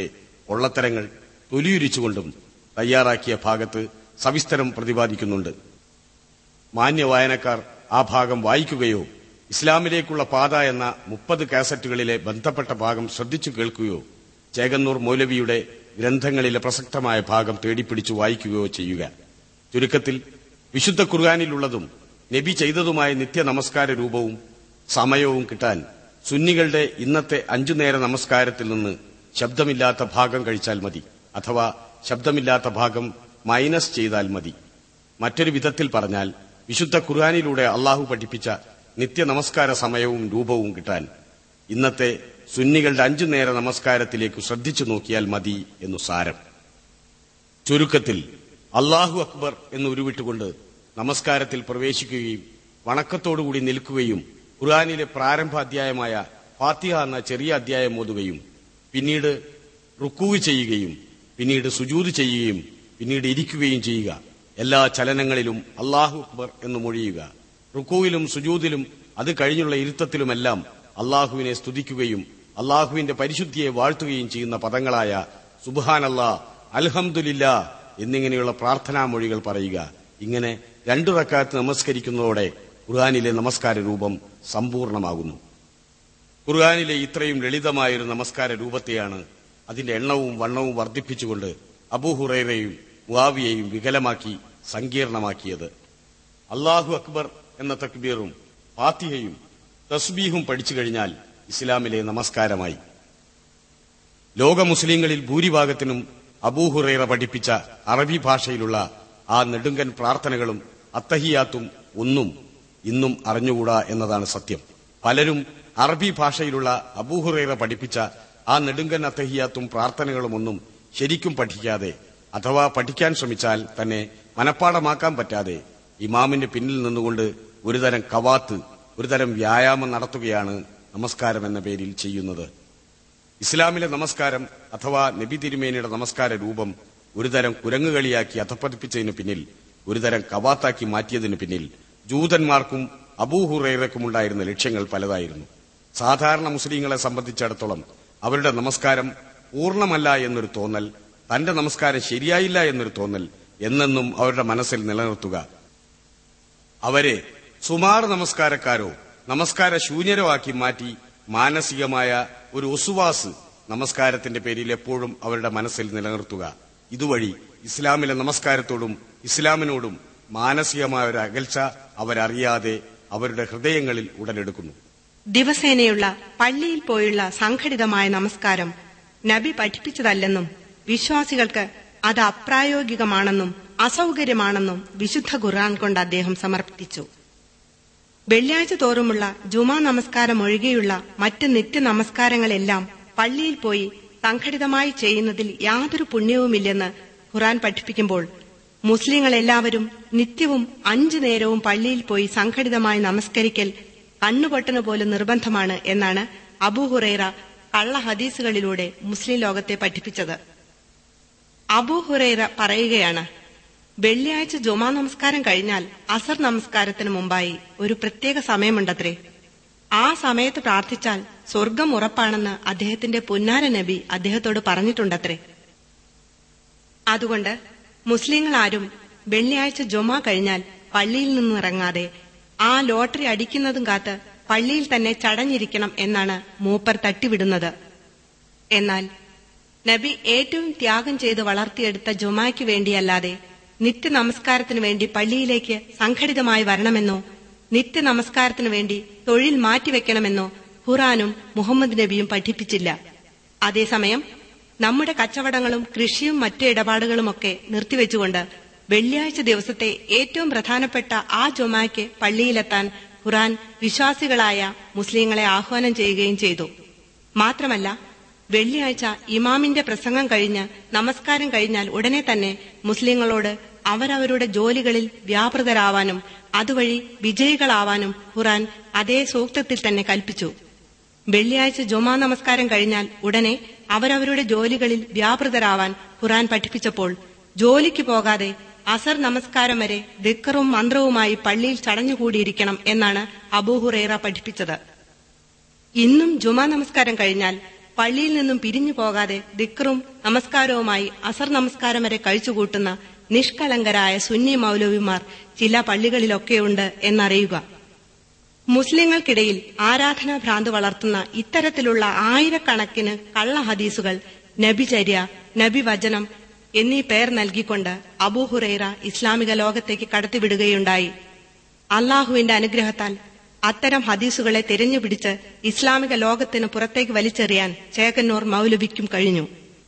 പൊള്ളത്തരങ്ങൾ തൊലിയുരിച്ചുകൊണ്ടും തയ്യാറാക്കിയ ഭാഗത്ത് സവിസ്തരം പ്രതിപാദിക്കുന്നുണ്ട് മാന്യ വായനക്കാർ ആ ഭാഗം വായിക്കുകയോ ഇസ്ലാമിലേക്കുള്ള പാത എന്ന മുപ്പത് കാസറ്റുകളിലെ ബന്ധപ്പെട്ട ഭാഗം ശ്രദ്ധിച്ചു കേൾക്കുകയോ ചേകന്നൂർ മൗലവിയുടെ ഗ്രന്ഥങ്ങളിലെ പ്രസക്തമായ ഭാഗം തേടിപ്പിടിച്ചു വായിക്കുകയോ ചെയ്യുക ചുരുക്കത്തിൽ വിശുദ്ധ ഖുർആാനിലുള്ളതും നബി ചെയ്തതുമായ നിത്യ നമസ്കാര രൂപവും സമയവും കിട്ടാൻ സുന്നികളുടെ ഇന്നത്തെ അഞ്ചു നേര നമസ്കാരത്തിൽ നിന്ന് ശബ്ദമില്ലാത്ത ഭാഗം കഴിച്ചാൽ മതി അഥവാ ശബ്ദമില്ലാത്ത ഭാഗം മൈനസ് ചെയ്താൽ മതി മറ്റൊരു വിധത്തിൽ പറഞ്ഞാൽ വിശുദ്ധ ഖുർആാനിലൂടെ അള്ളാഹു പഠിപ്പിച്ച നിത്യ നമസ്കാര സമയവും രൂപവും കിട്ടാൻ ഇന്നത്തെ സുന്നികളുടെ അഞ്ചു നേര നമസ്കാരത്തിലേക്ക് ശ്രദ്ധിച്ചു നോക്കിയാൽ മതി എന്നു സാരം ചുരുക്കത്തിൽ അള്ളാഹു അക്ബർ എന്ന് ഉരുവിട്ടുകൊണ്ട് നമസ്കാരത്തിൽ പ്രവേശിക്കുകയും വണക്കത്തോടുകൂടി നിൽക്കുകയും ഖുർആാനിലെ പ്രാരംഭ അധ്യായമായ ഫാത്തിഹ എന്ന ചെറിയ അധ്യായം ഓതുകയും പിന്നീട് റുക്കൂവ് ചെയ്യുകയും പിന്നീട് സുജൂത് ചെയ്യുകയും പിന്നീട് ഇരിക്കുകയും ചെയ്യുക എല്ലാ ചലനങ്ങളിലും അള്ളാഹു അക്ബർ എന്ന് മൊഴിയുക റുക്കൂവിലും സുജൂതിലും അത് കഴിഞ്ഞുള്ള ഇരുത്തത്തിലുമെല്ലാം അള്ളാഹുവിനെ സ്തുതിക്കുകയും അള്ളാഹുവിന്റെ പരിശുദ്ധിയെ വാഴ്ത്തുകയും ചെയ്യുന്ന പദങ്ങളായ സുബാനല്ലാ അൽഹംദുലില്ല എന്നിങ്ങനെയുള്ള പ്രാർത്ഥനാ മൊഴികൾ പറയുക ഇങ്ങനെ രണ്ടു റക്കാത്ത് നമസ്കരിക്കുന്നതോടെ ഖുർആാനിലെ നമസ്കാര രൂപം സമ്പൂർണമാകുന്നു ഖുർആാനിലെ ഇത്രയും ലളിതമായൊരു നമസ്കാര രൂപത്തെയാണ് അതിന്റെ എണ്ണവും വണ്ണവും വർദ്ധിപ്പിച്ചുകൊണ്ട് അബൂഹുറൈറയും മുവാവിയെയും വികലമാക്കി സങ്കീർണമാക്കിയത് അള്ളാഹു അക്ബർ എന്ന തക്ബീറും ഫാത്തിഹയും തസ്ബീഹും പഠിച്ചു കഴിഞ്ഞാൽ ഇസ്ലാമിലെ നമസ്കാരമായി ലോക മുസ്ലിങ്ങളിൽ ഭൂരിഭാഗത്തിനും അബൂഹുറൈറ പഠിപ്പിച്ച അറബി ഭാഷയിലുള്ള ആ നെടുങ്കൻ പ്രാർത്ഥനകളും അത്തഹിയാത്തും ഒന്നും ഇന്നും അറിഞ്ഞുകൂടാ എന്നതാണ് സത്യം പലരും അറബി ഭാഷയിലുള്ള അബൂഹുറൈറ പഠിപ്പിച്ച ആ നെടുങ്കൻ അത്തഹിയാത്തും പ്രാർത്ഥനകളും ഒന്നും ശരിക്കും പഠിക്കാതെ അഥവാ പഠിക്കാൻ ശ്രമിച്ചാൽ തന്നെ മനഃപ്പാടമാക്കാൻ പറ്റാതെ ഇമാമിന്റെ പിന്നിൽ നിന്നുകൊണ്ട് ഒരുതരം കവാത്ത് ഒരുതരം വ്യായാമം നടത്തുകയാണ് നമസ്കാരം എന്ന പേരിൽ ചെയ്യുന്നത് ഇസ്ലാമിലെ നമസ്കാരം അഥവാ നബി തിരുമേനിയുടെ നമസ്കാര രൂപം ഒരുതരം കുരങ്ങുകളിയാക്കി അധപ്പതിപ്പിച്ചതിന് പിന്നിൽ ഒരുതരം കവാത്താക്കി മാറ്റിയതിന് പിന്നിൽ ജൂതന്മാർക്കും അബൂഹുറൈറക്കുമുണ്ടായിരുന്ന ലക്ഷ്യങ്ങൾ പലതായിരുന്നു സാധാരണ മുസ്ലിങ്ങളെ സംബന്ധിച്ചിടത്തോളം അവരുടെ നമസ്കാരം പൂർണ്ണമല്ല എന്നൊരു തോന്നൽ തന്റെ നമസ്കാരം ശരിയായില്ല എന്നൊരു തോന്നൽ എന്നെന്നും അവരുടെ മനസ്സിൽ നിലനിർത്തുക അവരെ സുമാർ നമസ്കാരക്കാരോ നമസ്കാര ശൂന്യരോ ആക്കി മാറ്റി മാനസികമായ ഒരു ഒസുവാസ് നമസ്കാരത്തിന്റെ പേരിൽ എപ്പോഴും അവരുടെ മനസ്സിൽ നിലനിർത്തുക ഇതുവഴി ഇസ്ലാമിലെ നമസ്കാരത്തോടും ഇസ്ലാമിനോടും മാനസികമായ ഒരു അകൽച്ച അവരറിയാതെ അവരുടെ ഹൃദയങ്ങളിൽ ഉടലെടുക്കുന്നു ദിവസേനയുള്ള പള്ളിയിൽ പോയുള്ള സംഘടിതമായ നമസ്കാരം നബി പഠിപ്പിച്ചതല്ലെന്നും വിശ്വാസികൾക്ക് അത് അപ്രായോഗികമാണെന്നും അസൗകര്യമാണെന്നും വിശുദ്ധ ഖുർആൻ കൊണ്ട് അദ്ദേഹം സമർപ്പിച്ചു വെള്ളിയാഴ്ച തോറുമുള്ള ജുമാ നമസ്കാരം ഒഴികെയുള്ള മറ്റ് നിത്യ നമസ്കാരങ്ങളെല്ലാം പള്ളിയിൽ പോയി സംഘടിതമായി ചെയ്യുന്നതിൽ യാതൊരു പുണ്യവുമില്ലെന്ന് ഖുർആൻ പഠിപ്പിക്കുമ്പോൾ മുസ്ലിങ്ങളെല്ലാവരും നിത്യവും അഞ്ചു നേരവും പള്ളിയിൽ പോയി സംഘടിതമായി നമസ്കരിക്കൽ കണ്ണുപൊട്ടന് പോലെ നിർബന്ധമാണ് എന്നാണ് അബൂഹുറൈറ കള്ള ഹദീസുകളിലൂടെ മുസ്ലിം ലോകത്തെ പഠിപ്പിച്ചത് അബൂഹുറൈറ പറയുകയാണ് വെള്ളിയാഴ്ച ജുമാ നമസ്കാരം കഴിഞ്ഞാൽ അസർ നമസ്കാരത്തിന് മുമ്പായി ഒരു പ്രത്യേക സമയമുണ്ടത്രേ ആ സമയത്ത് പ്രാർത്ഥിച്ചാൽ സ്വർഗം ഉറപ്പാണെന്ന് അദ്ദേഹത്തിന്റെ പുന്നാര നബി അദ്ദേഹത്തോട് പറഞ്ഞിട്ടുണ്ടത്രേ അതുകൊണ്ട് മുസ്ലിങ്ങളാരും വെള്ളിയാഴ്ച ജുമാ കഴിഞ്ഞാൽ പള്ളിയിൽ നിന്നിറങ്ങാതെ ആ ലോട്ടറി അടിക്കുന്നതും കാത്ത് പള്ളിയിൽ തന്നെ ചടഞ്ഞിരിക്കണം എന്നാണ് മൂപ്പർ തട്ടിവിടുന്നത് എന്നാൽ നബി ഏറ്റവും ത്യാഗം ചെയ്ത് വളർത്തിയെടുത്ത ജുമായ്ക്ക് വേണ്ടിയല്ലാതെ നിത്യ നമസ്കാരത്തിനു വേണ്ടി പള്ളിയിലേക്ക് സംഘടിതമായി വരണമെന്നോ നിത്യ നമസ്കാരത്തിനു വേണ്ടി തൊഴിൽ മാറ്റിവെക്കണമെന്നോ ഖുറാനും മുഹമ്മദ് നബിയും പഠിപ്പിച്ചില്ല അതേസമയം നമ്മുടെ കച്ചവടങ്ങളും കൃഷിയും മറ്റു ഇടപാടുകളുമൊക്കെ നിർത്തിവെച്ചുകൊണ്ട് വെള്ളിയാഴ്ച ദിവസത്തെ ഏറ്റവും പ്രധാനപ്പെട്ട ആ ജുമായ്ക്ക് പള്ളിയിലെത്താൻ ഖുറാൻ വിശ്വാസികളായ മുസ്ലിങ്ങളെ ആഹ്വാനം ചെയ്യുകയും ചെയ്തു മാത്രമല്ല വെള്ളിയാഴ്ച ഇമാമിന്റെ പ്രസംഗം കഴിഞ്ഞ് നമസ്കാരം കഴിഞ്ഞാൽ ഉടനെ തന്നെ മുസ്ലിങ്ങളോട് അവരവരുടെ ജോലികളിൽ വ്യാപൃതരാവാനും അതുവഴി വിജയികളാവാനും ഖുറാൻ അതേ സൂക്തത്തിൽ തന്നെ കൽപ്പിച്ചു വെള്ളിയാഴ്ച ജുമാ നമസ്കാരം കഴിഞ്ഞാൽ ഉടനെ അവരവരുടെ ജോലികളിൽ വ്യാപൃതരാവാൻ ഖുറാൻ പഠിപ്പിച്ചപ്പോൾ ജോലിക്ക് പോകാതെ അസർ നമസ്കാരം വരെ ദിക്കറും മന്ത്രവുമായി പള്ളിയിൽ ചടഞ്ഞുകൂടിയിരിക്കണം എന്നാണ് അബൂഹുറേറ പഠിപ്പിച്ചത് ഇന്നും ജുമാ നമസ്കാരം കഴിഞ്ഞാൽ പള്ളിയിൽ നിന്നും പിരിഞ്ഞു പോകാതെ ദിക്റും നമസ്കാരവുമായി അസർ നമസ്കാരം വരെ കഴിച്ചുകൂട്ടുന്ന നിഷ്കളങ്കരായ സുന്നി മൗലവിമാർ ചില പള്ളികളിലൊക്കെയുണ്ട് എന്നറിയുക മുസ്ലിങ്ങൾക്കിടയിൽ ആരാധനാ ഭ്രാന്ത് വളർത്തുന്ന ഇത്തരത്തിലുള്ള ആയിരക്കണക്കിന് കള്ള ഹദീസുകൾ നബിചര്യ നബിവചനം എന്നീ പേർ നൽകിക്കൊണ്ട് അബൂഹുറൈറ ഇസ്ലാമിക ലോകത്തേക്ക് കടത്തിവിടുകയുണ്ടായി അള്ളാഹുവിന്റെ അനുഗ്രഹത്താൽ അത്തരം ഹദീസുകളെ തിരഞ്ഞുപിടിച്ച് ഇസ്ലാമിക ലോകത്തിന് പുറത്തേക്ക് വലിച്ചെറിയാൻ ചേകന്നൂർ മൗലവിക്കും കഴിഞ്ഞു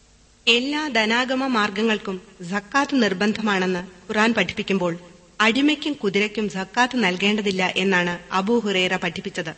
എല്ലാ ധനാഗമ മാർഗങ്ങൾക്കും സക്കാത്ത് നിർബന്ധമാണെന്ന് ഖുറാൻ പഠിപ്പിക്കുമ്പോൾ അടിമയ്ക്കും കുതിരയ്ക്കും സക്കാത്ത് നൽകേണ്ടതില്ല എന്നാണ് അബൂഹുറൈറ പഠിപ്പിച്ചത്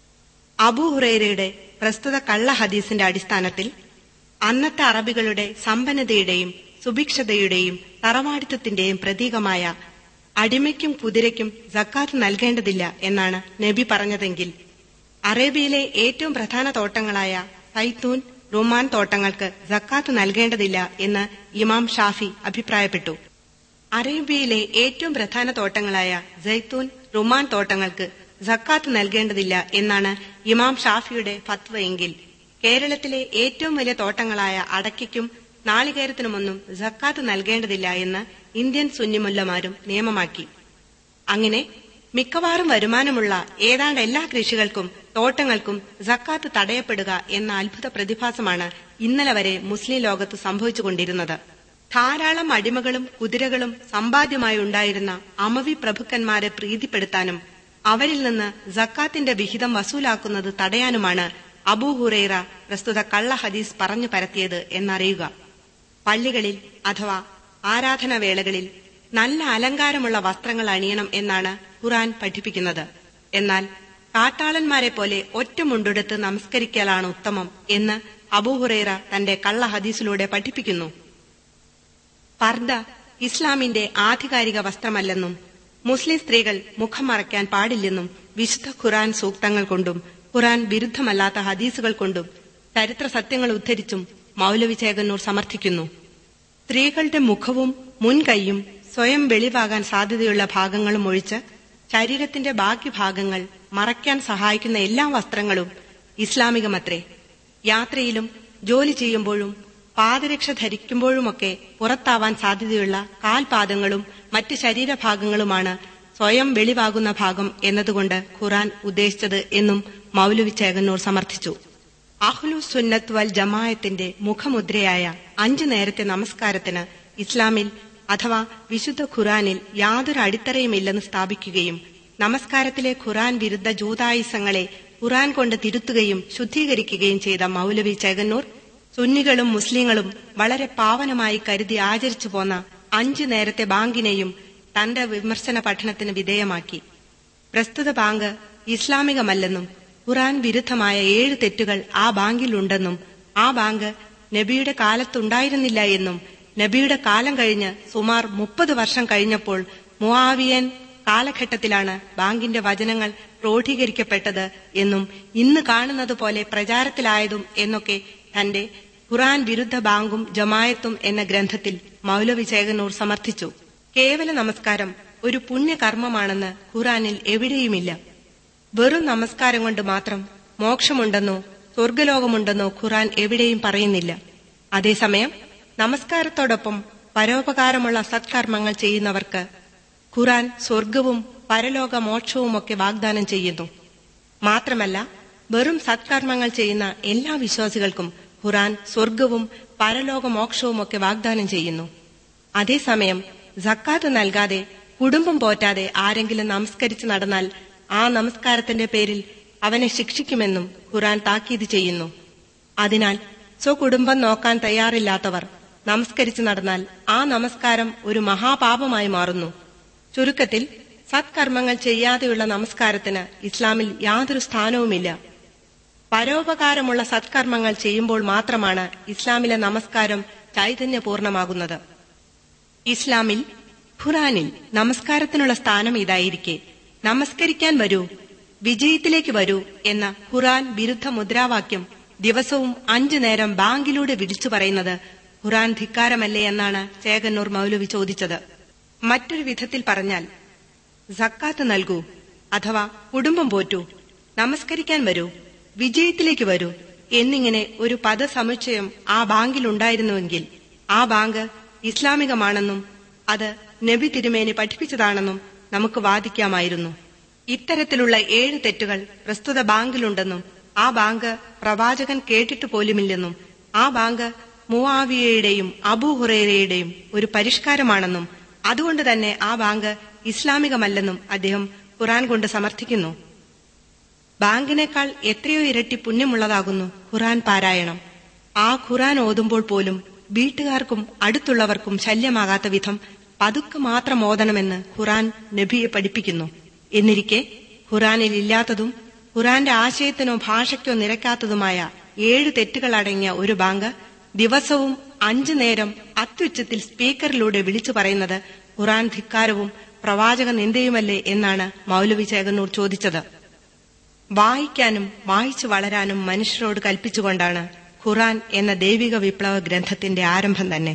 അബൂഹുറൈറയുടെ പ്രസ്തുത കള്ള ഹദീസിന്റെ അടിസ്ഥാനത്തിൽ അന്നത്തെ അറബികളുടെ സമ്പന്നതയുടെയും സുഭിക്ഷതയുടെയും തറവാടിത്തത്തിന്റെയും പ്രതീകമായ അടിമയ്ക്കും കുതിരയ്ക്കും സക്കാത്ത് നൽകേണ്ടതില്ല എന്നാണ് നബി പറഞ്ഞതെങ്കിൽ അറേബ്യയിലെ ഏറ്റവും പ്രധാന തോട്ടങ്ങളായ സൈത്തൂൻ റുമാൻ തോട്ടങ്ങൾക്ക് സക്കാത്ത് നൽകേണ്ടതില്ല എന്ന് ഇമാം ഷാഫി അഭിപ്രായപ്പെട്ടു അറേബ്യയിലെ ഏറ്റവും പ്രധാന തോട്ടങ്ങളായ ജൈത്തൂൻ റുമാൻ തോട്ടങ്ങൾക്ക് സക്കാത്ത് നൽകേണ്ടതില്ല എന്നാണ് ഇമാം ഷാഫിയുടെ ഫത്വ എങ്കിൽ കേരളത്തിലെ ഏറ്റവും വലിയ തോട്ടങ്ങളായ അടയ്ക്കും നാളികേരത്തിനുമൊന്നും സക്കാത്ത് നൽകേണ്ടതില്ല എന്ന് ഇന്ത്യൻ സുന്നിമുല്ലമാരും നിയമമാക്കി അങ്ങനെ മിക്കവാറും വരുമാനമുള്ള ഏതാണ്ട് എല്ലാ കൃഷികൾക്കും തോട്ടങ്ങൾക്കും സക്കാത്ത് തടയപ്പെടുക എന്ന അത്ഭുത പ്രതിഭാസമാണ് ഇന്നലെ വരെ മുസ്ലിം ലോകത്ത് സംഭവിച്ചുകൊണ്ടിരുന്നത് ധാരാളം അടിമകളും കുതിരകളും സമ്പാദ്യമായി ഉണ്ടായിരുന്ന അമവി പ്രഭുക്കന്മാരെ പ്രീതിപ്പെടുത്താനും അവരിൽ നിന്ന് സക്കാത്തിന്റെ വിഹിതം വസൂലാക്കുന്നത് തടയാനുമാണ് അബൂഹുറൈറ പ്രസ്തുത കള്ള ഹദീസ് പറഞ്ഞു പരത്തിയത് എന്നറിയുക പള്ളികളിൽ അഥവാ ആരാധനാവേളകളിൽ നല്ല അലങ്കാരമുള്ള വസ്ത്രങ്ങൾ അണിയണം എന്നാണ് ഖുറാൻ പഠിപ്പിക്കുന്നത് എന്നാൽ കാട്ടാളന്മാരെ പോലെ ഒറ്റമുണ്ടെടുത്ത് നമസ്കരിക്കലാണ് ഉത്തമം എന്ന് അബൂഹുറൈറ തന്റെ കള്ള ഹദീസിലൂടെ പഠിപ്പിക്കുന്നു പർദ ഇസ്ലാമിന്റെ ആധികാരിക വസ്ത്രമല്ലെന്നും മുസ്ലിം സ്ത്രീകൾ മുഖം മറയ്ക്കാൻ പാടില്ലെന്നും വിശുദ്ധ ഖുറാൻ സൂക്തങ്ങൾ കൊണ്ടും ഖുറാൻ വിരുദ്ധമല്ലാത്ത ഹദീസുകൾ കൊണ്ടും ചരിത്ര സത്യങ്ങൾ ഉദ്ധരിച്ചും മൗലവി ചേകന്നൂർ സമർത്ഥിക്കുന്നു സ്ത്രീകളുടെ മുഖവും മുൻകൈയും സ്വയം വെളിവാകാൻ സാധ്യതയുള്ള ഭാഗങ്ങളും ഒഴിച്ച് ശരീരത്തിന്റെ ബാക്കി ഭാഗങ്ങൾ മറയ്ക്കാൻ സഹായിക്കുന്ന എല്ലാ വസ്ത്രങ്ങളും ഇസ്ലാമികമത്രേ യാത്രയിലും ജോലി ചെയ്യുമ്പോഴും പാദരക്ഷ ധരിക്കുമ്പോഴുമൊക്കെ പുറത്താവാൻ സാധ്യതയുള്ള കാൽപാദങ്ങളും മറ്റ് ശരീരഭാഗങ്ങളുമാണ് സ്വയം വെളിവാകുന്ന ഭാഗം എന്നതുകൊണ്ട് ഖുറാൻ ഉദ്ദേശിച്ചത് എന്നും മൗലവി ചേകന്നൂർ സമർത്ഥിച്ചു അഹ്ലു സുന്നത്ത് വൽ ജമായത്തിന്റെ മുഖമുദ്രയായ അഞ്ചു നേരത്തെ നമസ്കാരത്തിന് ഇസ്ലാമിൽ അഥവാ വിശുദ്ധ ഖുറാനിൽ യാതൊരു അടിത്തറയുമില്ലെന്ന് സ്ഥാപിക്കുകയും നമസ്കാരത്തിലെ ഖുറാൻ വിരുദ്ധ ജൂതായുസങ്ങളെ ഖുറാൻ കൊണ്ട് തിരുത്തുകയും ശുദ്ധീകരിക്കുകയും ചെയ്ത മൗലവി ചേകന്നൂർ സുന്നികളും മുസ്ലിങ്ങളും വളരെ പാവനമായി കരുതി ആചരിച്ചു പോന്ന അഞ്ചു നേരത്തെ ബാങ്കിനെയും തന്റെ വിമർശന പഠനത്തിന് വിധേയമാക്കി പ്രസ്തുത ബാങ്ക് ഇസ്ലാമികമല്ലെന്നും ഖുറാൻ വിരുദ്ധമായ ഏഴ് തെറ്റുകൾ ആ ബാങ്കിലുണ്ടെന്നും ആ ബാങ്ക് നബിയുടെ കാലത്തുണ്ടായിരുന്നില്ല എന്നും നബിയുടെ കാലം കഴിഞ്ഞ് സുമാർ മുപ്പത് വർഷം കഴിഞ്ഞപ്പോൾ മുആവിയൻ കാലഘട്ടത്തിലാണ് ബാങ്കിന്റെ വചനങ്ങൾ ക്രോഡീകരിക്കപ്പെട്ടത് എന്നും ഇന്ന് കാണുന്നത് പോലെ പ്രചാരത്തിലായതും എന്നൊക്കെ തന്റെ ഖുറാൻ വിരുദ്ധ ബാങ്കും ജമായത്തും എന്ന ഗ്രന്ഥത്തിൽ മൗലവി ചേകനൂർ സമർത്ഥിച്ചു കേവല നമസ്കാരം ഒരു പുണ്യകർമ്മമാണെന്ന് ഖുറാനിൽ എവിടെയുമില്ല വെറും നമസ്കാരം കൊണ്ട് മാത്രം മോക്ഷമുണ്ടെന്നോ സ്വർഗലോകമുണ്ടെന്നോ ഖുറാൻ എവിടെയും പറയുന്നില്ല അതേസമയം നമസ്കാരത്തോടൊപ്പം പരോപകാരമുള്ള സത്കർമ്മങ്ങൾ ചെയ്യുന്നവർക്ക് ഖുറാൻ സ്വർഗവും പരലോക മോക്ഷവുമൊക്കെ വാഗ്ദാനം ചെയ്യുന്നു മാത്രമല്ല വെറും സത്കർമ്മങ്ങൾ ചെയ്യുന്ന എല്ലാ വിശ്വാസികൾക്കും ഖുറാൻ സ്വർഗവും പരലോക മോക്ഷവുമൊക്കെ വാഗ്ദാനം ചെയ്യുന്നു അതേസമയം ജക്കാത്ത് നൽകാതെ കുടുംബം പോറ്റാതെ ആരെങ്കിലും നമസ്കരിച്ച് നടന്നാൽ ആ നമസ്കാരത്തിന്റെ പേരിൽ അവനെ ശിക്ഷിക്കുമെന്നും ഖുറാൻ താക്കീത് ചെയ്യുന്നു അതിനാൽ സ്വകുടുംബം നോക്കാൻ തയ്യാറില്ലാത്തവർ നമസ്കരിച്ച് നടന്നാൽ ആ നമസ്കാരം ഒരു മഹാപാപമായി മാറുന്നു ചുരുക്കത്തിൽ സത്കർമ്മങ്ങൾ ചെയ്യാതെയുള്ള നമസ്കാരത്തിന് ഇസ്ലാമിൽ യാതൊരു സ്ഥാനവുമില്ല പരോപകാരമുള്ള സത്കർമ്മങ്ങൾ ചെയ്യുമ്പോൾ മാത്രമാണ് ഇസ്ലാമിലെ നമസ്കാരം ചൈതന്യപൂർണമാകുന്നത് ഇസ്ലാമിൽ ഖുറാനിൽ നമസ്കാരത്തിനുള്ള സ്ഥാനം ഇതായിരിക്കെ നമസ്കരിക്കാൻ വരൂ വിജയത്തിലേക്ക് വരൂ എന്ന ഖുറാൻ വിരുദ്ധ മുദ്രാവാക്യം ദിവസവും അഞ്ചു നേരം ബാങ്കിലൂടെ വിളിച്ചു പറയുന്നത് ഖുറാൻ ധിക്കാരമല്ലേ എന്നാണ് ചേകന്നൂർ മൗലവി ചോദിച്ചത് മറ്റൊരു വിധത്തിൽ പറഞ്ഞാൽ സക്കാത്ത് നൽകൂ അഥവാ കുടുംബം പോറ്റൂ നമസ്കരിക്കാൻ വരൂ വിജയത്തിലേക്ക് വരൂ എന്നിങ്ങനെ ഒരു പദസമുച്ചയം ആ ബാങ്കിലുണ്ടായിരുന്നുവെങ്കിൽ ആ ബാങ്ക് ഇസ്ലാമികമാണെന്നും അത് നബി തിരുമേനി പഠിപ്പിച്ചതാണെന്നും നമുക്ക് വാദിക്കാമായിരുന്നു ഇത്തരത്തിലുള്ള ഏഴ് തെറ്റുകൾ പ്രസ്തുത ബാങ്കിലുണ്ടെന്നും ആ ബാങ്ക് പ്രവാചകൻ കേട്ടിട്ട് പോലുമില്ലെന്നും ആ ബാങ്ക് മുവാവിയയുടെയും അബൂ ഹുറേരയുടെയും ഒരു പരിഷ്കാരമാണെന്നും അതുകൊണ്ട് തന്നെ ആ ബാങ്ക് ഇസ്ലാമികമല്ലെന്നും അദ്ദേഹം ഖുറാൻ കൊണ്ട് സമർത്ഥിക്കുന്നു ബാങ്കിനേക്കാൾ എത്രയോ ഇരട്ടി പുണ്യമുള്ളതാകുന്നു ഖുറാൻ പാരായണം ആ ഖുറാൻ ഓതുമ്പോൾ പോലും വീട്ടുകാർക്കും അടുത്തുള്ളവർക്കും ശല്യമാകാത്ത വിധം പതുക്കെ മാത്രം ഓതണമെന്ന് ഖുറാൻ നബിയെ പഠിപ്പിക്കുന്നു എന്നിരിക്കെ ഖുറാനിൽ ഇല്ലാത്തതും ഖുറാന്റെ ആശയത്തിനോ ഭാഷയ്ക്കോ നിരക്കാത്തതുമായ ഏഴ് തെറ്റുകളടങ്ങിയ ഒരു ബാങ്ക് ദിവസവും അഞ്ചു നേരം അത്യുച്ചത്തിൽ സ്പീക്കറിലൂടെ വിളിച്ചു പറയുന്നത് ഖുറാൻ ധിക്കാരവും പ്രവാചക നിന്ദയുമല്ലേ എന്നാണ് മൗലവി ചേകന്നൂർ ചോദിച്ചത് വായിക്കാനും വായിച്ചു വളരാനും മനുഷ്യരോട് കൽപ്പിച്ചുകൊണ്ടാണ് ഖുറാൻ എന്ന ദൈവിക വിപ്ലവ ഗ്രന്ഥത്തിന്റെ ആരംഭം തന്നെ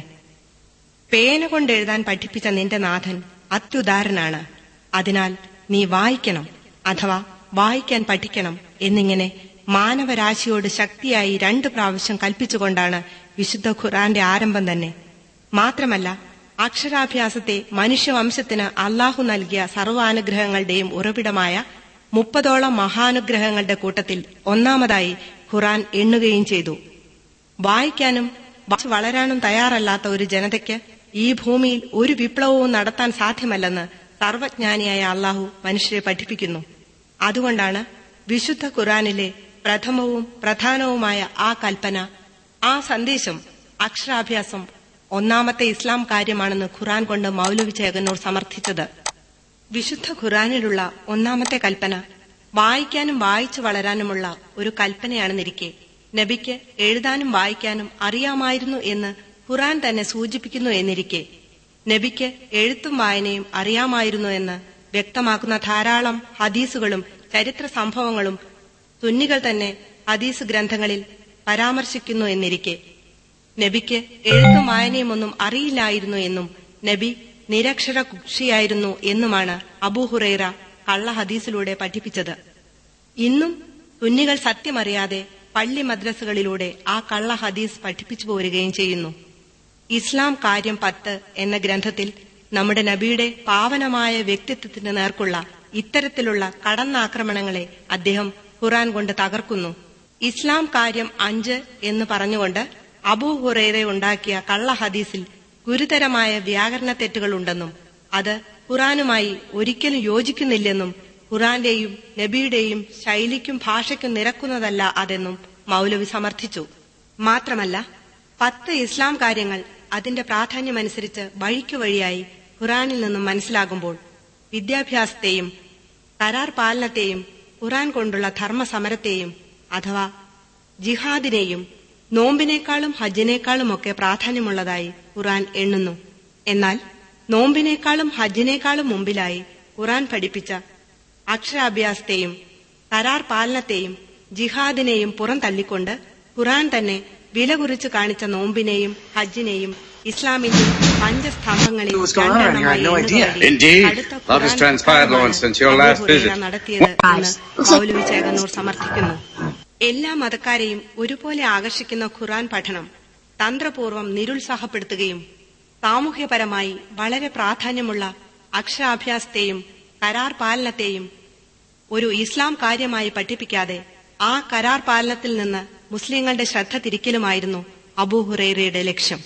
പേന കൊണ്ട് എഴുതാൻ പഠിപ്പിച്ച നിന്റെ നാഥൻ അത്യുദാരനാണ് അതിനാൽ നീ വായിക്കണം അഥവാ വായിക്കാൻ പഠിക്കണം എന്നിങ്ങനെ മാനവരാശിയോട് ശക്തിയായി രണ്ടു പ്രാവശ്യം കൽപ്പിച്ചുകൊണ്ടാണ് വിശുദ്ധ ഖുറാന്റെ ആരംഭം തന്നെ മാത്രമല്ല അക്ഷരാഭ്യാസത്തെ മനുഷ്യവംശത്തിന് അള്ളാഹു നൽകിയ സർവാനുഗ്രഹങ്ങളുടെയും ഉറവിടമായ മുപ്പതോളം മഹാനുഗ്രഹങ്ങളുടെ കൂട്ടത്തിൽ ഒന്നാമതായി ഖുറാൻ എണ്ണുകയും ചെയ്തു വായിക്കാനും വായിച്ചു വളരാനും തയ്യാറല്ലാത്ത ഒരു ജനതയ്ക്ക് ഈ ഭൂമിയിൽ ഒരു വിപ്ലവവും നടത്താൻ സാധ്യമല്ലെന്ന് സർവജ്ഞാനിയായ അള്ളാഹു മനുഷ്യരെ പഠിപ്പിക്കുന്നു അതുകൊണ്ടാണ് വിശുദ്ധ ഖുറാനിലെ പ്രഥമവും പ്രധാനവുമായ ആ കൽപ്പന ആ സന്ദേശം അക്ഷരാഭ്യാസം ഒന്നാമത്തെ ഇസ്ലാം കാര്യമാണെന്ന് ഖുറാൻ കൊണ്ട് മൗലവി ചേകന്നൂർ സമർത്ഥിച്ചത് വിശുദ്ധ ഖുറാനിലുള്ള ഒന്നാമത്തെ കൽപ്പന വായിക്കാനും വായിച്ചു വളരാനുമുള്ള ഒരു കൽപ്പനയാണെന്നിരിക്കെ നബിക്ക് എഴുതാനും വായിക്കാനും അറിയാമായിരുന്നു എന്ന് ഖുറാൻ തന്നെ സൂചിപ്പിക്കുന്നു എന്നിരിക്കെ നബിക്ക് എഴുത്തും വായനയും അറിയാമായിരുന്നു എന്ന് വ്യക്തമാക്കുന്ന ധാരാളം ഹദീസുകളും ചരിത്ര സംഭവങ്ങളും സുന്നികൾ തന്നെ ഹദീസ് ഗ്രന്ഥങ്ങളിൽ പരാമർശിക്കുന്നു എന്നിരിക്കെ നബിക്ക് എഴുത്തും വായനയും ഒന്നും അറിയില്ലായിരുന്നു എന്നും നബി നിരക്ഷര കുക്ഷിയായിരുന്നു എന്നുമാണ് അബൂഹുറൈറ കള്ള ഹദീസിലൂടെ പഠിപ്പിച്ചത് ഇന്നും സുന്നികൾ സത്യമറിയാതെ പള്ളി മദ്രസകളിലൂടെ ആ കള്ള ഹദീസ് പഠിപ്പിച്ചു പോരുകയും ചെയ്യുന്നു ഇസ്ലാം കാര്യം പത്ത് എന്ന ഗ്രന്ഥത്തിൽ നമ്മുടെ നബിയുടെ പാവനമായ വ്യക്തിത്വത്തിന് നേർക്കുള്ള ഇത്തരത്തിലുള്ള കടന്നാക്രമണങ്ങളെ അദ്ദേഹം ഖുറാൻ കൊണ്ട് തകർക്കുന്നു ഇസ്ലാം കാര്യം അഞ്ച് എന്ന് പറഞ്ഞുകൊണ്ട് അബൂ ഹുറൈറെ ഉണ്ടാക്കിയ കള്ള ഹദീസിൽ ഗുരുതരമായ വ്യാകരണ തെറ്റുകളുണ്ടെന്നും അത് ഖുറാനുമായി ഒരിക്കലും യോജിക്കുന്നില്ലെന്നും ഖുറാന്റെയും നബിയുടെയും ശൈലിക്കും ഭാഷയ്ക്കും നിരക്കുന്നതല്ല അതെന്നും മൗലവി സമർത്ഥിച്ചു മാത്രമല്ല പത്ത് ഇസ്ലാം കാര്യങ്ങൾ അതിന്റെ പ്രാധാന്യമനുസരിച്ച് വഴിക്കു വഴിയായി ഖുറാനിൽ നിന്നും മനസ്സിലാകുമ്പോൾ വിദ്യാഭ്യാസത്തെയും കരാർ പാലനത്തെയും ഖുറാൻ കൊണ്ടുള്ള ധർമ്മസമരത്തെയും അഥവാ ജിഹാദിനെയും നോമ്പിനേക്കാളും ഹജ്ജിനേക്കാളുമൊക്കെ പ്രാധാന്യമുള്ളതായി ഖുറാൻ എണ്ണുന്നു എന്നാൽ നോമ്പിനേക്കാളും ഹജ്ജിനേക്കാളും മുമ്പിലായി ഖുറാൻ പഠിപ്പിച്ച അക്ഷരാഭ്യാസത്തെയും കരാർ പാലനത്തെയും ജിഹാദിനെയും പുറം തള്ളിക്കൊണ്ട് ഖുറാൻ തന്നെ വില കുറിച്ച് കാണിച്ച നോമ്പിനെയും ഹജ്ജിനെയും ഇസ്ലാമിന്റെ പഞ്ചസ്തംഭങ്ങളിൽ What's going on around here? I had no idea. Indeed. അടുത്ത Lot has ഖുറാൻ transpired, പുസ്തകമാണ് Lawrence, since your Abu last Hurairah visit. നടത്തിയത് എന്ന് മൗലവി ചേകന്നൂർ സമർത്ഥിക്കുന്നു എല്ലാ മതക്കാരെയും ഒരുപോലെ ആകർഷിക്കുന്ന ഖുറാൻ പഠനം തന്ത്രപൂർവ്വം നിരുത്സാഹപ്പെടുത്തുകയും സാമൂഹ്യപരമായി വളരെ പ്രാധാന്യമുള്ള അക്ഷരാഭ്യാസത്തെയും കരാർ പാലനത്തെയും ഒരു ഇസ്ലാം കാര്യമായി പഠിപ്പിക്കാതെ ആ കരാർ പാലനത്തിൽ നിന്ന് മുസ്ലിങ്ങളുടെ ശ്രദ്ധ തിരിക്കലുമായിരുന്നു അബൂഹുറൈറയുടെ ലക്ഷ്യം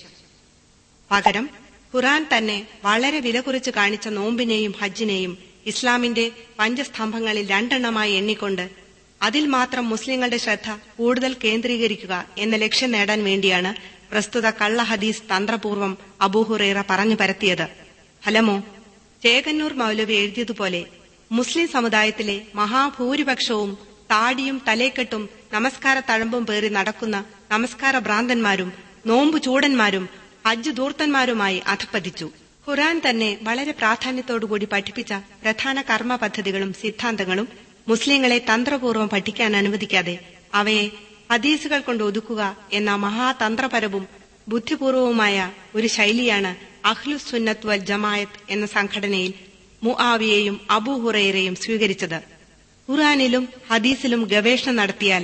പകരം ഖുറാൻ തന്നെ വളരെ വില കുറിച്ച് കാണിച്ച നോമ്പിനെയും ഹജ്ജിനെയും ഇസ്ലാമിന്റെ പഞ്ചസ്തംഭങ്ങളിൽ രണ്ടെണ്ണമായി എണ്ണിക്കൊണ്ട് അതിൽ മാത്രം മുസ്ലിങ്ങളുടെ ശ്രദ്ധ കൂടുതൽ കേന്ദ്രീകരിക്കുക എന്ന ലക്ഷ്യം നേടാൻ വേണ്ടിയാണ് പ്രസ്തുത കള്ള ഹദീസ് തന്ത്രപൂർവ്വം അബൂഹുറൈറ പറഞ്ഞു പരത്തിയത് ഫലമോ ചേകന്നൂർ മൗലവി എഴുതിയതുപോലെ മുസ്ലിം സമുദായത്തിലെ മഹാഭൂരിപക്ഷവും താടിയും തലേക്കെട്ടും നമസ്കാര തഴമ്പും പേറി നടക്കുന്ന നമസ്കാര ഭ്രാന്തന്മാരും നോമ്പു ചൂടന്മാരും ഹജ്ജ് ധൂർത്തന്മാരുമായി അധപ്പതിച്ചു ഖുറാൻ തന്നെ വളരെ പ്രാധാന്യത്തോടുകൂടി പഠിപ്പിച്ച പ്രധാന കർമ്മ പദ്ധതികളും സിദ്ധാന്തങ്ങളും മുസ്ലിങ്ങളെ തന്ത്രപൂർവ്വം പഠിക്കാൻ അനുവദിക്കാതെ അവയെ ഹദീസുകൾ കൊണ്ട് ഒതുക്കുക എന്ന മഹാതന്ത്രപരവും ബുദ്ധിപൂർവവുമായ ഒരു ശൈലിയാണ് അഹ്ലുസ് സുന്നത്ത് വൽ ജമായത്ത് എന്ന സംഘടനയിൽ മുആവിയെയും അബൂഹുറൈറയും സ്വീകരിച്ചത് ഖുറാനിലും ഹദീസിലും ഗവേഷണം നടത്തിയാൽ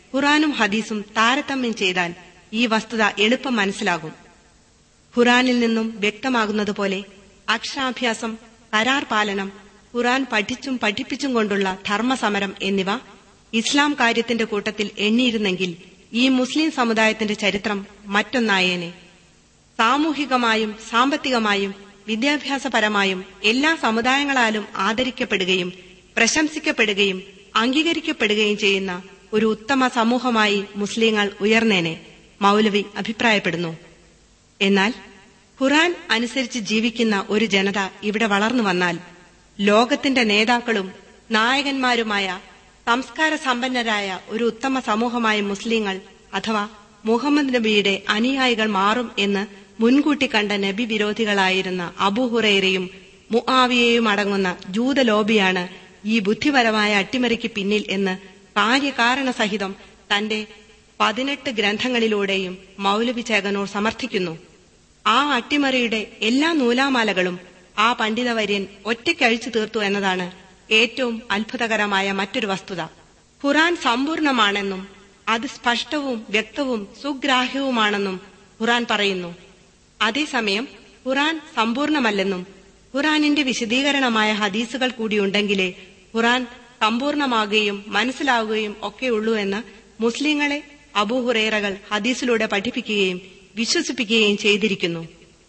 ഖുറാനും ഹദീസും താരതമ്യം ചെയ്താൽ ഈ വസ്തുത എളുപ്പം മനസ്സിലാകും ഖുറാനിൽ നിന്നും വ്യക്തമാകുന്നതുപോലെ അക്ഷരാഭ്യാസം കരാർ പാലനം ഖുറാൻ പഠിച്ചും പഠിപ്പിച്ചും കൊണ്ടുള്ള ധർമ്മസമരം എന്നിവ ഇസ്ലാം കാര്യത്തിന്റെ കൂട്ടത്തിൽ എണ്ണിയിരുന്നെങ്കിൽ ഈ മുസ്ലിം സമുദായത്തിന്റെ ചരിത്രം മറ്റൊന്നായേനെ സാമൂഹികമായും സാമ്പത്തികമായും വിദ്യാഭ്യാസപരമായും എല്ലാ സമുദായങ്ങളാലും ആദരിക്കപ്പെടുകയും പ്രശംസിക്കപ്പെടുകയും അംഗീകരിക്കപ്പെടുകയും ചെയ്യുന്ന ഒരു ഉത്തമ സമൂഹമായി മുസ്ലിങ്ങൾ ഉയർന്നേനെ മൗലവി അഭിപ്രായപ്പെടുന്നു എന്നാൽ ഖുറാൻ അനുസരിച്ച് ജീവിക്കുന്ന ഒരു ജനത ഇവിടെ വളർന്നു വന്നാൽ ലോകത്തിന്റെ നേതാക്കളും നായകന്മാരുമായ സംസ്കാര സമ്പന്നരായ ഒരു ഉത്തമ സമൂഹമായ മുസ്ലിങ്ങൾ അഥവാ മുഹമ്മദ് നബിയുടെ അനുയായികൾ മാറും എന്ന് മുൻകൂട്ടി കണ്ട നബി വിരോധികളായിരുന്ന അബൂഹുറൈറയും മുആവിയയും അടങ്ങുന്ന ജൂത ലോബിയാണ് ഈ ബുദ്ധിപരമായ അട്ടിമറിക്ക് പിന്നിൽ എന്ന് കാര്യകാരണസഹിതം തന്റെ പതിനെട്ട് ഗ്രന്ഥങ്ങളിലൂടെയും മൗലവി ചേകനൂർ സമർത്ഥിക്കുന്നു ആ അട്ടിമറിയുടെ എല്ലാ നൂലാമാലകളും ആ പണ്ഡിതവര്യൻ ഒറ്റയ്ക്കഴിച്ചു തീർത്തു എന്നതാണ് ഏറ്റവും അത്ഭുതകരമായ മറ്റൊരു വസ്തുത ഖുറാൻ സമ്പൂർണമാണെന്നും അത് സ്പഷ്ടവും വ്യക്തവും സുഗ്രാഹ്യവുമാണെന്നും ഖുറാൻ പറയുന്നു അതേസമയം ഖുറാൻ സമ്പൂർണമല്ലെന്നും ഖുറാനിന്റെ വിശദീകരണമായ ഹദീസുകൾ കൂടിയുണ്ടെങ്കിലേ ഖുറാൻ സമ്പൂർണമാകുകയും മനസ്സിലാവുകയും ഒക്കെയുള്ളൂ എന്ന് മുസ്ലിങ്ങളെ അബൂഹുറേറകൾ ഹദീസിലൂടെ പഠിപ്പിക്കുകയും വിശ്വസിപ്പിക്കുകയും ചെയ്തിരിക്കുന്നു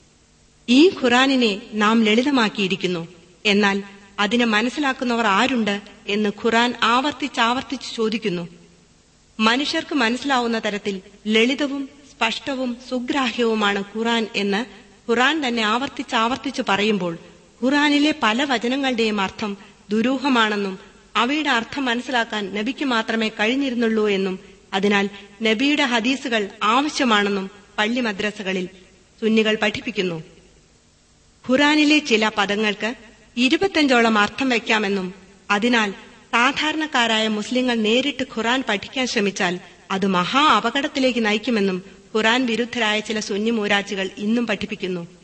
ഈ ഖുറാനിനെ നാം ലളിതമാക്കിയിരിക്കുന്നു എന്നാൽ അതിനെ മനസ്സിലാക്കുന്നവർ ആരുണ്ട് എന്ന് ഖുറാൻ ആവർത്തിച്ചാവർത്തിച്ച് ചോദിക്കുന്നു മനുഷ്യർക്ക് മനസ്സിലാവുന്ന തരത്തിൽ ലളിതവും സ്പഷ്ടവും സുഗ്രാഹ്യവുമാണ് ഖുറാൻ എന്ന് ഖുറാൻ തന്നെ ആവർത്തിച്ചാവർത്തിച്ച് പറയുമ്പോൾ ഖുറാനിലെ പല വചനങ്ങളുടെയും അർത്ഥം ദുരൂഹമാണെന്നും അവയുടെ അർത്ഥം മനസ്സിലാക്കാൻ നബിക്ക് മാത്രമേ കഴിഞ്ഞിരുന്നുള്ളൂ എന്നും അതിനാൽ നബിയുടെ ഹദീസുകൾ ആവശ്യമാണെന്നും പള്ളി മദ്രസകളിൽ സുന്നികൾ പഠിപ്പിക്കുന്നു ഖുറാനിലെ ചില പദങ്ങൾക്ക് ഇരുപത്തഞ്ചോളം അർത്ഥം വയ്ക്കാമെന്നും അതിനാൽ സാധാരണക്കാരായ മുസ്ലിങ്ങൾ നേരിട്ട് ഖുറാൻ പഠിക്കാൻ ശ്രമിച്ചാൽ അത് മഹാ അപകടത്തിലേക്ക് നയിക്കുമെന്നും ഖുറാൻ വിരുദ്ധരായ ചില സുന്നി മൂരാജികൾ ഇന്നും പഠിപ്പിക്കുന്നു